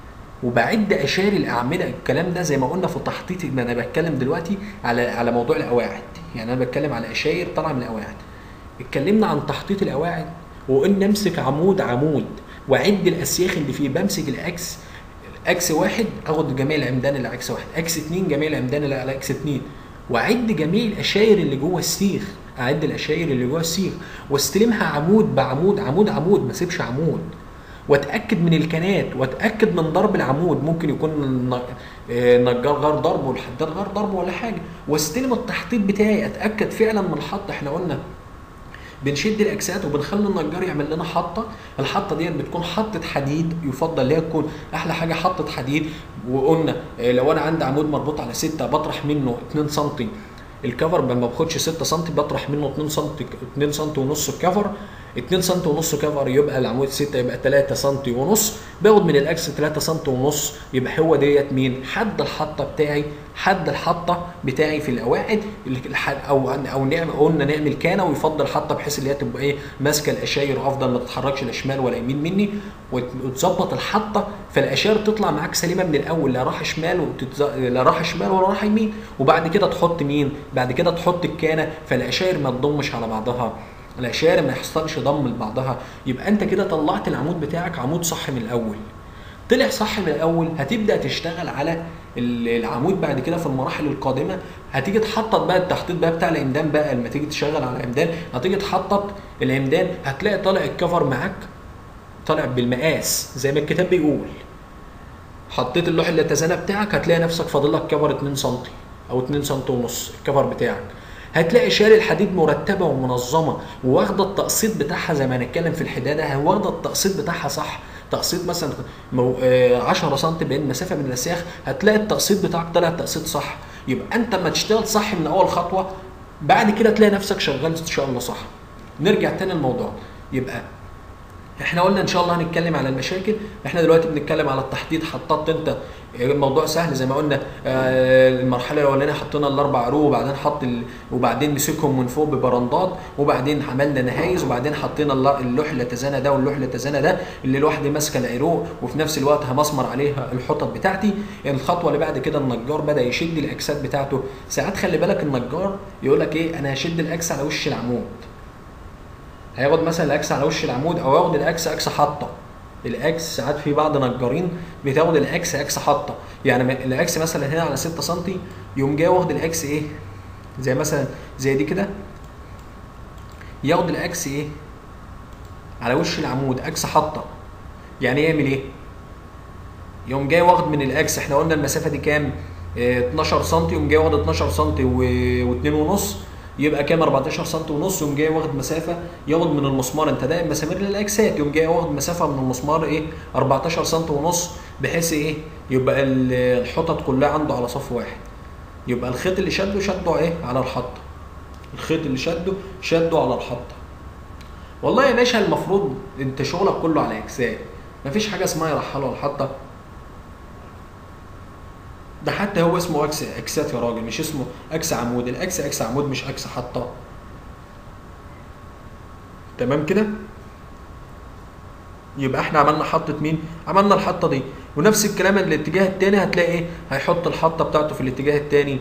وبعد اشاري الاعمده الكلام ده زي ما قلنا في التحطيط ان انا بتكلم دلوقتي على على موضوع القواعد يعني انا بتكلم على اشاير طالعه من القواعد اتكلمنا عن تحطيط القواعد وقلنا امسك عمود عمود وعد الاسياخ اللي فيه بمسك الاكس اكس واحد اخد جميع العمدان اللي على اكس واحد اكس اتنين جميع العمدان اللي على اكس اتنين واعد جميع الاشاير اللي جوه السيخ اعد الاشاير اللي جوه السيخ واستلمها عمود بعمود عمود عمود ما اسيبش عمود واتاكد من الكنات واتاكد من ضرب العمود ممكن يكون الن- آه، النجار غير ضربه والحداد غير ضربه ولا حاجه واستلم التحطيط بتاعي اتاكد فعلا من الحط احنا قلنا بنشد الاكسات وبنخلي النجار يعمل لنا حطه الحطه ديت بتكون حطه حديد يفضل اللي هي تكون احلى حاجه حطه حديد وقلنا آه، لو انا عندي عمود مربوط على 6 بطرح منه 2 سم الكفر ما باخدش 6 سم بطرح منه 2 سم 2 سم ونص الكفر 2 سم ونص كفر يبقى العمود 6 يبقى 3 سم ونص باخد من الاكس 3 سم ونص يبقى هو ديت مين حد الحطه بتاعي حد الحطه بتاعي في القواعد الح- او او نعمل قلنا نعمل كانه ويفضل حطه بحيث ان هي تبقى ايه ماسكه الاشاير افضل ما تتحركش لا شمال ولا يمين مني وت- وتظبط الحطه فالاشاير تطلع معاك سليمه من الاول لا راح شمال وتتز... لا راح شمال ولا راح يمين وبعد كده تحط مين بعد كده تحط الكانه فالاشاير ما تضمش على بعضها الاشاير ما يحصلش ضم لبعضها يبقى انت كده طلعت العمود بتاعك عمود صح من الاول طلع صح من الاول هتبدا تشتغل على ال- العمود بعد كده في المراحل القادمه هتيجي تحطط بقى التخطيط بقى بتاع العمدان بقى لما تيجي تشتغل على العمدان هتيجي تحطط العمدان هتلاقي طالع الكفر معاك طالع بالمقاس زي ما الكتاب بيقول حطيت اللوح الاتزانه بتاعك هتلاقي نفسك فاضل لك كفر 2 سم او 2 سم ونص الكفر بتاعك هتلاقي شاري الحديد مرتبه ومنظمه واخده التقسيط بتاعها زي ما هنتكلم في الحداده واخده التقسيط بتاعها صح تقسيط مثلا مو- آه، 10 سم بين مسافه من الاسياخ هتلاقي التقسيط بتاعك طلع تقسيط صح يبقى انت لما تشتغل صح من اول خطوه بعد كده تلاقي نفسك شغال ان شاء الله صح نرجع تاني الموضوع يبقى احنا قلنا ان شاء الله هنتكلم على المشاكل احنا دلوقتي بنتكلم على التحديد حطيت انت الموضوع سهل زي ما قلنا آه، المرحله الاولانيه حطينا الاربع عروق وبعدين حط ال... وبعدين مسكهم من فوق ببرندات وبعدين عملنا نهايز وبعدين حطينا الل- اللوح اللي تزانى ده واللوح اللي تزانى ده اللي لوحدي ماسكه العروق وفي نفس الوقت همسمر عليها الحطط بتاعتي الخطوه اللي بعد كده النجار بدا يشد الاكسات بتاعته ساعات خلي بالك النجار يقول لك ايه انا هشد الاكس على وش العمود هياخد مثلا الاكس على وش العمود او ياخد الاكس اكس حاطه الاكس ساعات في بعض نجارين بتاخد الاكس اكس حاطه يعني م- الاكس مثلا هنا على 6 سم يقوم جاي واخد الاكس ايه زي مثلا زي دي كده ياخد الاكس ايه على وش العمود اكس حاطه يعني يعمل ايه يقوم جاي واخد من الاكس احنا قلنا المسافه دي كام اه 12 سم يقوم جاي واخد 12 سم و2 ونص يبقى كام 14 سم ونص يقوم جاي واخد مسافه ياخد من المسمار انت دايما مسامير للاكسات يقوم جاي واخد مسافه من المسمار ايه 14 سم ونص بحيث ايه يبقى ال- الحطط كلها عنده على صف واحد يبقى الخيط اللي شده شده ايه على الحطه الخيط اللي شده شده على الحطه والله يا باشا المفروض انت شغلك كله على اجزاء مفيش حاجه اسمها يرحلوا على الحطه ده حتى هو اسمه اكس اكسات يا راجل مش اسمه اكس عمود الاكس اكس عمود مش اكس حطه تمام كده يبقى احنا عملنا حطه مين عملنا الحطه دي ونفس الكلام الاتجاه التاني هتلاقي ايه هيحط الحطه بتاعته في الاتجاه التاني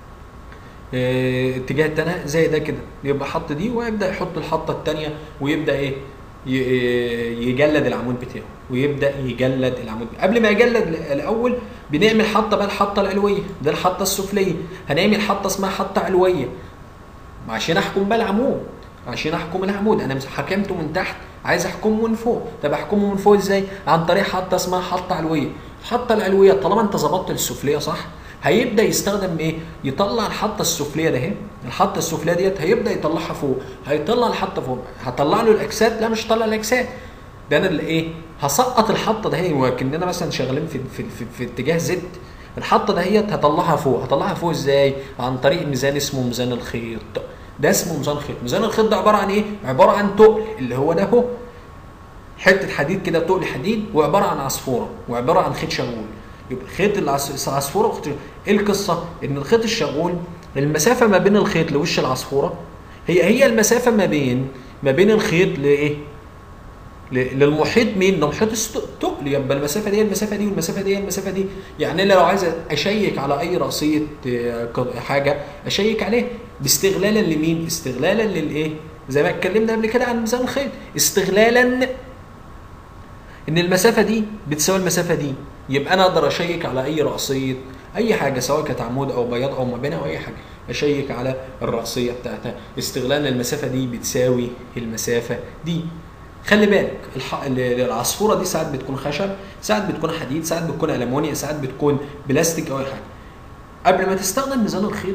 اه اتجاه التاني زي ده كده يبقى حط دي ويبدا يحط الحطه التانيه ويبدا ايه ي- يجلد العمود بتاعه ويبدا يجلد العمود قبل ما يجلد الاول بنعمل حطه بقى الحطه العلويه ده الحطه السفليه هنعمل حطه اسمها حطه علويه عشان احكم بقى العمود عشان احكم العمود انا مش حكمته من تحت عايز احكمه من فوق طب احكمه من فوق ازاي عن طريق حطه اسمها حطه علويه الحطه العلويه طالما انت ظبطت السفليه صح هيبدا يستخدم ايه يطلع الحطه السفليه ده اهي الحطه السفليه ديت هيبدا يطلعها فوق هيطلع الحطه فوق هطلع له الاجساد لا مش هطلع الاجساد ده انا اللي ايه هسقط الحطه ده هي وكاننا مثلا شغالين في في, في, في اتجاه زد الحطه دهيت هطلعها فوق هطلعها فوق ازاي عن طريق ميزان اسمه ميزان الخيط ده اسمه ميزان الخيط ميزان الخيط ده عباره عن ايه عباره عن تقل اللي هو ده اهو حته حديد كده تقل حديد وعباره عن عصفوره وعباره عن خيط شغول يبقى خيط العصفوره وخيط ايه القصه ان الخيط الشغول المسافه ما بين الخيط لوش العصفوره هي هي المسافه ما بين ما بين الخيط لايه للمحيط مين؟ لمحيط التقل يبقى المسافه دي المسافه دي والمسافه دي المسافه دي يعني انا لو عايز اشيك على اي راسيه حاجه اشيك عليه باستغلالا لمين؟ استغلالا للايه؟ زي ما اتكلمنا قبل كده عن ميزان الخيط استغلالا ان المسافه دي بتساوي المسافه دي يبقى انا اقدر اشيك على اي راسيه اي حاجه سواء كانت عمود او بياض او مباني او اي حاجه اشيك على الراسيه بتاعتها استغلالا المسافه دي بتساوي المسافه دي خلي بالك الح... العصفوره دي ساعات بتكون خشب ساعات بتكون حديد ساعات بتكون المونيا ساعات بتكون بلاستيك او اي حاجه قبل ما تستخدم ميزان الخيط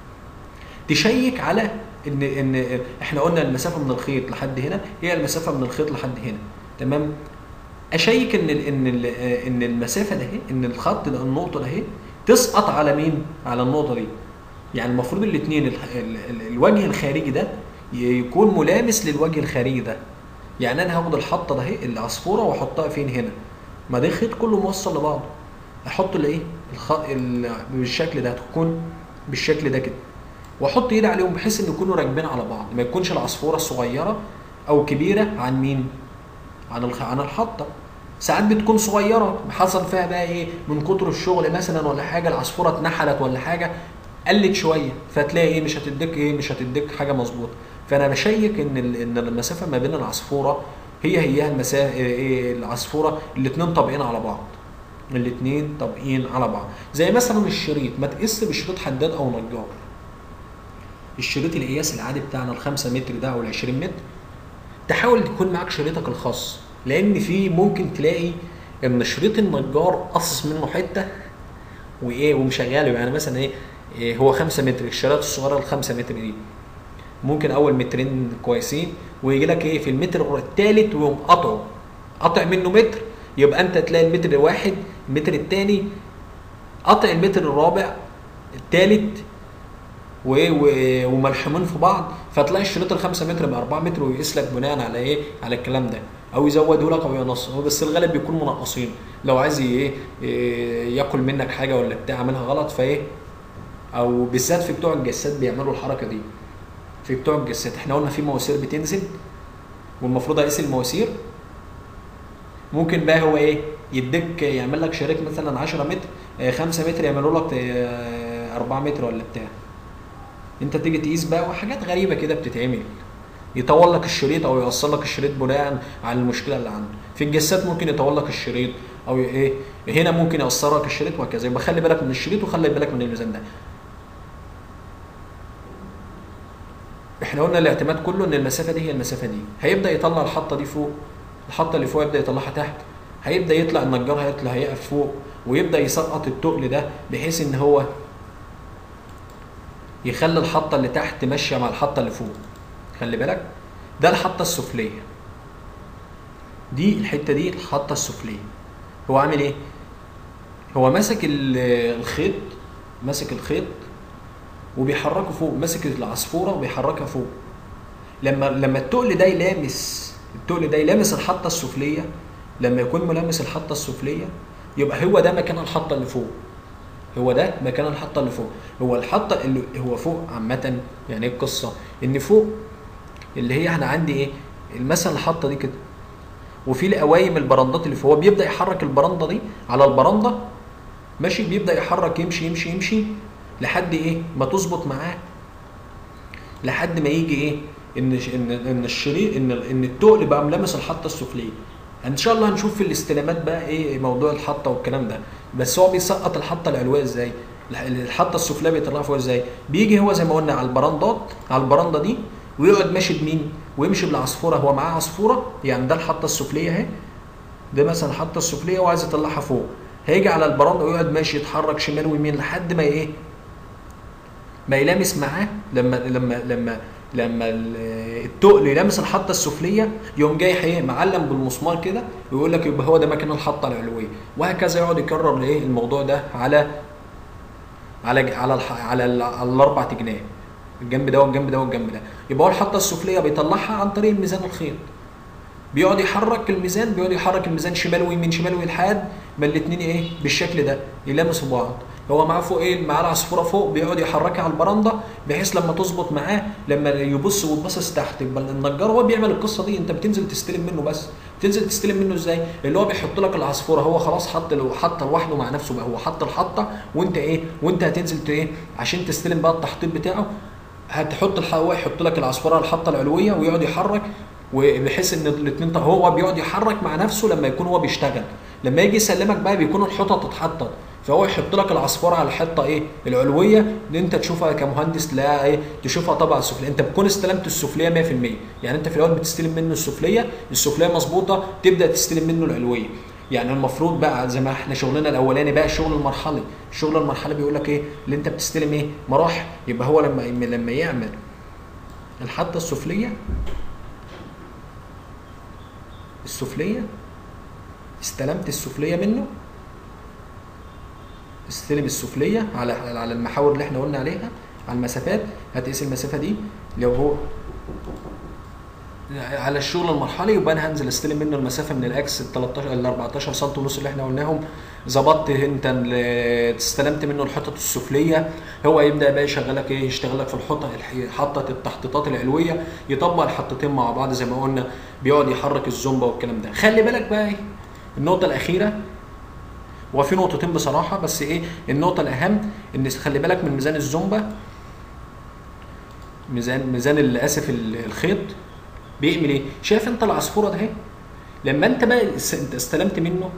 تشيك على ان ان احنا قلنا المسافه من الخيط لحد هنا هي المسافه من الخيط لحد هنا تمام اشيك ان ال ان ال ان المسافه ده ان الخط ده النقطه ده تسقط على مين على النقطه دي يعني المفروض الاثنين الوجه الخارجي ده يكون ملامس للوجه الخارجي ده يعني انا هاخد الحطه ده اهي العصفوره واحطها فين هنا ما ده الخيط كله موصل لبعضه احط الايه الخ... ال... بالشكل ده تكون بالشكل ده كده واحط ايدي عليهم بحيث ان يكونوا راكبين على بعض ما يكونش العصفوره صغيره او كبيره عن مين عن الخ... عن الحطه ساعات بتكون صغيره حصل فيها بقى ايه من كتر الشغل مثلا ولا حاجه العصفوره اتنحلت ولا حاجه قلت شويه فتلاقي ايه مش هتديك ايه مش هتديك حاجه مظبوطه فانا بشيك ان ان المسافه ما بين العصفوره هي هي المسافه ايه العصفوره الاثنين طابقين على بعض الاثنين طابقين على بعض زي مثلا الشريط ما تقيس بشريط حداد او نجار الشريط القياس العادي بتاعنا ال 5 متر ده او ال 20 متر تحاول يكون معاك شريطك الخاص لان في ممكن تلاقي ان شريط النجار قصص منه حته وايه ومشغله يعني مثلا ايه, إيه هو 5 متر الشريط الصغيره ال 5 متر دي ممكن اول مترين كويسين ويجي لك ايه في المتر الثالث ويقوم قطعه قطع منه متر يبقى انت تلاقي المتر الواحد المتر الثاني قطع المتر الرابع الثالث وملحمين في بعض فتلاقي الشريط ال 5 متر ب 4 متر ويقيس لك بناء على ايه؟ على الكلام ده او يزوده لك او ينقص هو بس الغالب بيكون منقصين لو عايز ايه ياكل منك حاجه ولا بتاع عاملها غلط فايه او بالذات في بتوع الجسات بيعملوا الحركه دي في بتوع الجسات احنا قلنا في مواسير بتنزل والمفروض اقيس المواسير ممكن بقى هو ايه يديك يعمل لك شريك مثلا 10 متر 5 متر يعملوا لك 4 متر ولا بتاع انت تيجي تقيس بقى وحاجات غريبه كده بتتعمل يطول لك الشريط او يوصل لك الشريط بناء على المشكله اللي عنده في الجسات ممكن يطول لك الشريط او ايه هنا ممكن يوصل لك الشريط وهكذا يبقى خلي بالك من الشريط وخلي بالك من الميزان ده احنا قلنا الاعتماد كله ان المسافه دي هي المسافه دي هيبدا يطلع الحطه دي فوق الحطه اللي فوق يبدا يطلعها تحت هيبدا يطلع النجار هيطلع هيقف فوق ويبدا يسقط التقل ده بحيث ان هو يخلي الحطه اللي تحت ماشيه مع الحطه اللي فوق خلي بالك ده الحطه السفليه دي الحته دي الحطه السفليه هو عامل ايه هو ماسك الخيط ماسك الخيط وبيحركه فوق ماسك العصفوره وبيحركها فوق لما لما التقل ده يلامس التقل ده يلامس الحطه السفليه لما يكون ملامس الحطه السفليه يبقى هو ده مكان الحطه اللي فوق هو ده مكان الحطه اللي فوق هو الحطه اللي هو فوق عامه يعني ايه القصه ان فوق اللي هي احنا عندي ايه مثلا الحطه دي كده وفي القوايم البرندات اللي فوق هو بيبدا يحرك البرنده دي على البرنده ماشي بيبدا يحرك يمشي يمشي يمشي لحد ايه ما تظبط معاه لحد ما يجي ايه ان ان ان الشريط ان ان التقل بقى ملامس الحطه السفليه ان شاء الله هنشوف في الاستلامات بقى ايه موضوع الحطه والكلام ده بس هو بيسقط الحطه العلويه ازاي الحطه السفليه بيطلعها فوق ازاي بيجي هو زي ما قلنا على البرندات على البرنده دي ويقعد ماشي بمين ويمشي بالعصفوره هو معاه عصفوره يعني ده الحطه السفليه اهي ده مثلا الحطه السفليه وعايز يطلعها فوق هيجي على البرندة ويقعد ماشي يتحرك شمال ويمين لحد ما ايه ما يلامس معاه لما لما لما لما ال- التقل يلامس الحطه السفليه يقوم جاي ايه معلم بالمسمار كده ويقول لك يبقى هو ده مكان الحطه العلويه وهكذا يقعد يكرر ايه الموضوع ده على على على الح... على, ال... على الاربع جنيه الجنب ده والجنب ده والجنب ده يبقى هو الحطه السفليه بيطلعها عن طريق الميزان الخيط بيقعد يحرك الميزان بيقعد يحرك الميزان شمال ويمين شمال ويمين لحد ما الاثنين ايه بالشكل ده يلامسوا بعض هو معاه فوق ايه معاه العصفوره فوق بيقعد يحركها على البرندة بحيث لما تظبط معاه لما يبص ويبصص تحت يبقى النجار هو بيعمل القصه دي انت بتنزل تستلم منه بس تنزل تستلم منه ازاي اللي هو بيحط لك العصفوره هو خلاص حط لو حط لوحده مع نفسه بقى هو حط الحطه وانت ايه وانت هتنزل ت- ايه عشان تستلم بقى التحطيط بتاعه هتحط الح- هو يحط لك العصفوره على الحطه العلويه ويقعد يحرك وبحيث ان الاثنين هو بيقعد يحرك مع نفسه لما يكون هو بيشتغل لما يجي يسلمك بقى بيكون الحطه تتحطط فهو يحط لك العصفوره على الحته ايه العلويه اللي انت تشوفها كمهندس لا ايه تشوفها طبعا السفليه انت بتكون استلمت السفليه 100% يعني انت في الاول بتستلم منه السفليه السفليه مظبوطه تبدا تستلم منه العلويه يعني المفروض بقى زي ما احنا شغلنا الاولاني بقى الشغل المرحلي الشغل المرحلي بيقول لك ايه اللي انت بتستلم ايه مراحل يبقى هو لما لما يعمل الحطه السفليه السفليه استلمت السفليه منه استلم السفليه على على المحاور اللي احنا قلنا عليها على المسافات هتقيس المسافه دي لو هو على الشغل المرحلي يبقى انا هنزل استلم منه المسافه من الاكس ال 13 ال 14 سم ونص اللي احنا قلناهم ظبطت انت ال- استلمت منه الحطط السفليه هو يبدا بقى يشغلك ايه يشتغل لك في الحطه الح- حطه التحطيطات العلويه يطبق الحطتين مع بعض زي ما قلنا بيقعد يحرك الزومبا والكلام ده خلي بالك بقى ايه النقطه الاخيره وفي نقطتين بصراحه بس ايه النقطه الاهم ان خلي بالك من ميزان الزومبا ميزان ميزان اللي اسف ال- الخيط بيعمل ايه شايف انت العصفوره ده اهي لما انت بقى اس- انت استلمت منه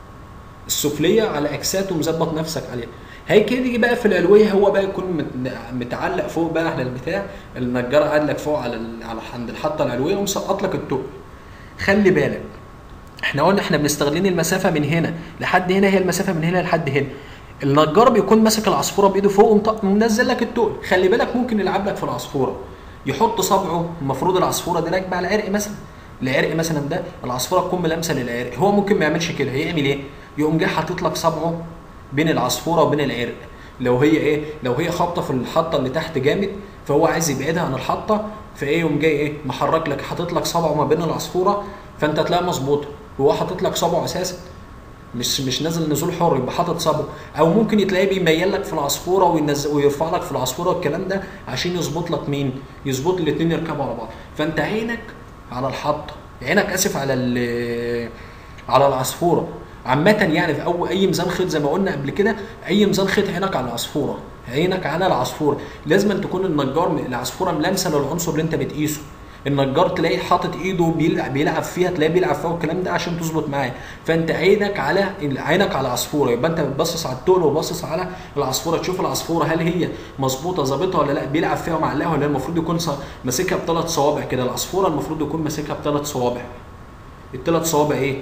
السفليه على اكسات ومظبط نفسك عليها هيجي يجي بقى في العلويه هو بقى يكون مت- متعلق فوق بقى على البتاع النجار قاعد لك فوق على ال- على عند الحطه العلويه ومسقط لك التوب خلي بالك احنا قلنا احنا بنستخدم المسافه من هنا لحد هنا هي المسافه من هنا لحد هنا النجار بيكون ماسك العصفوره بايده فوق ومط- ومنزل لك التقل خلي بالك ممكن يلعب لك في العصفوره يحط صبعه المفروض العصفوره دي راكبه على عرق مثلا العرق مثلا ده العصفوره تكون ملامسه للعرق هو ممكن ما يعملش كده هيعمل ايه يقوم جاي حاطط لك صبعه بين العصفوره وبين العرق لو هي ايه لو هي خابطه في الحطه اللي تحت جامد فهو عايز يبعدها عن الحطه فايه يقوم جاي ايه محرك لك حاطط لك صبعه ما بين العصفوره فانت تلاقيها مظبوطه هو حاطط لك صبعه اساسا مش مش نازل نزول حر يبقى حاطط صبعه او ممكن تلاقيه بيميل لك في العصفوره وينزل ويرفع لك في العصفوره والكلام ده عشان يظبط لك مين يظبط الاثنين يركبوا على بعض فانت عينك على الحطه عينك اسف على ال- على العصفوره عامة يعني في أو أي ميزان خيط زي ما قلنا قبل كده أي ميزان خيط عينك على العصفورة عينك على العصفورة لازم أن تكون النجار م- العصفورة ملامسة للعنصر اللي أنت بتقيسه النجار تلاقيه حاطط ايده بيلعب بيلعب فيها تلاقيه بيلعب فيها والكلام ده عشان تظبط معاه فانت عينك على عينك على عصفوره يبقى انت بتبصص على التقل وباصص على العصفوره تشوف العصفوره هل هي مظبوطه ظابطه ولا لا بيلعب فيها ومعلقها ولا المفروض يكون ص- ماسكها بثلاث صوابع كده العصفوره المفروض يكون ماسكها بثلاث صوابع الثلاث صوابع ايه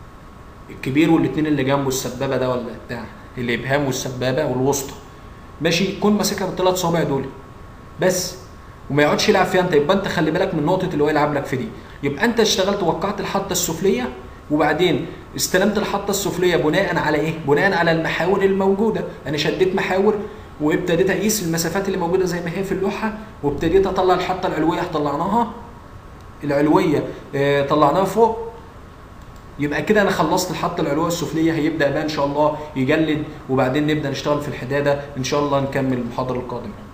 الكبير والاثنين اللي جنبه السبابه ده ولا بتاع الابهام والسبابه والوسطى ماشي يكون ماسكها بالثلاث صوابع دول بس وما يقعدش يلعب فيها انت يبقى انت خلي بالك من نقطه اللي هو يلعب لك في دي يبقى انت اشتغلت وقعت الحطه السفليه وبعدين استلمت الحطه السفليه بناء على ايه؟ بناء على المحاور الموجوده انا شديت محاور وابتديت اقيس المسافات اللي موجوده زي ما هي في اللوحه وابتديت اطلع الحطه العلويه طلعناها العلويه اه طلعناها فوق يبقى كده انا خلصت الحطه العلويه السفليه هيبدا بقى ان شاء الله يجلد وبعدين نبدا نشتغل في الحداده ان شاء الله نكمل المحاضره القادمه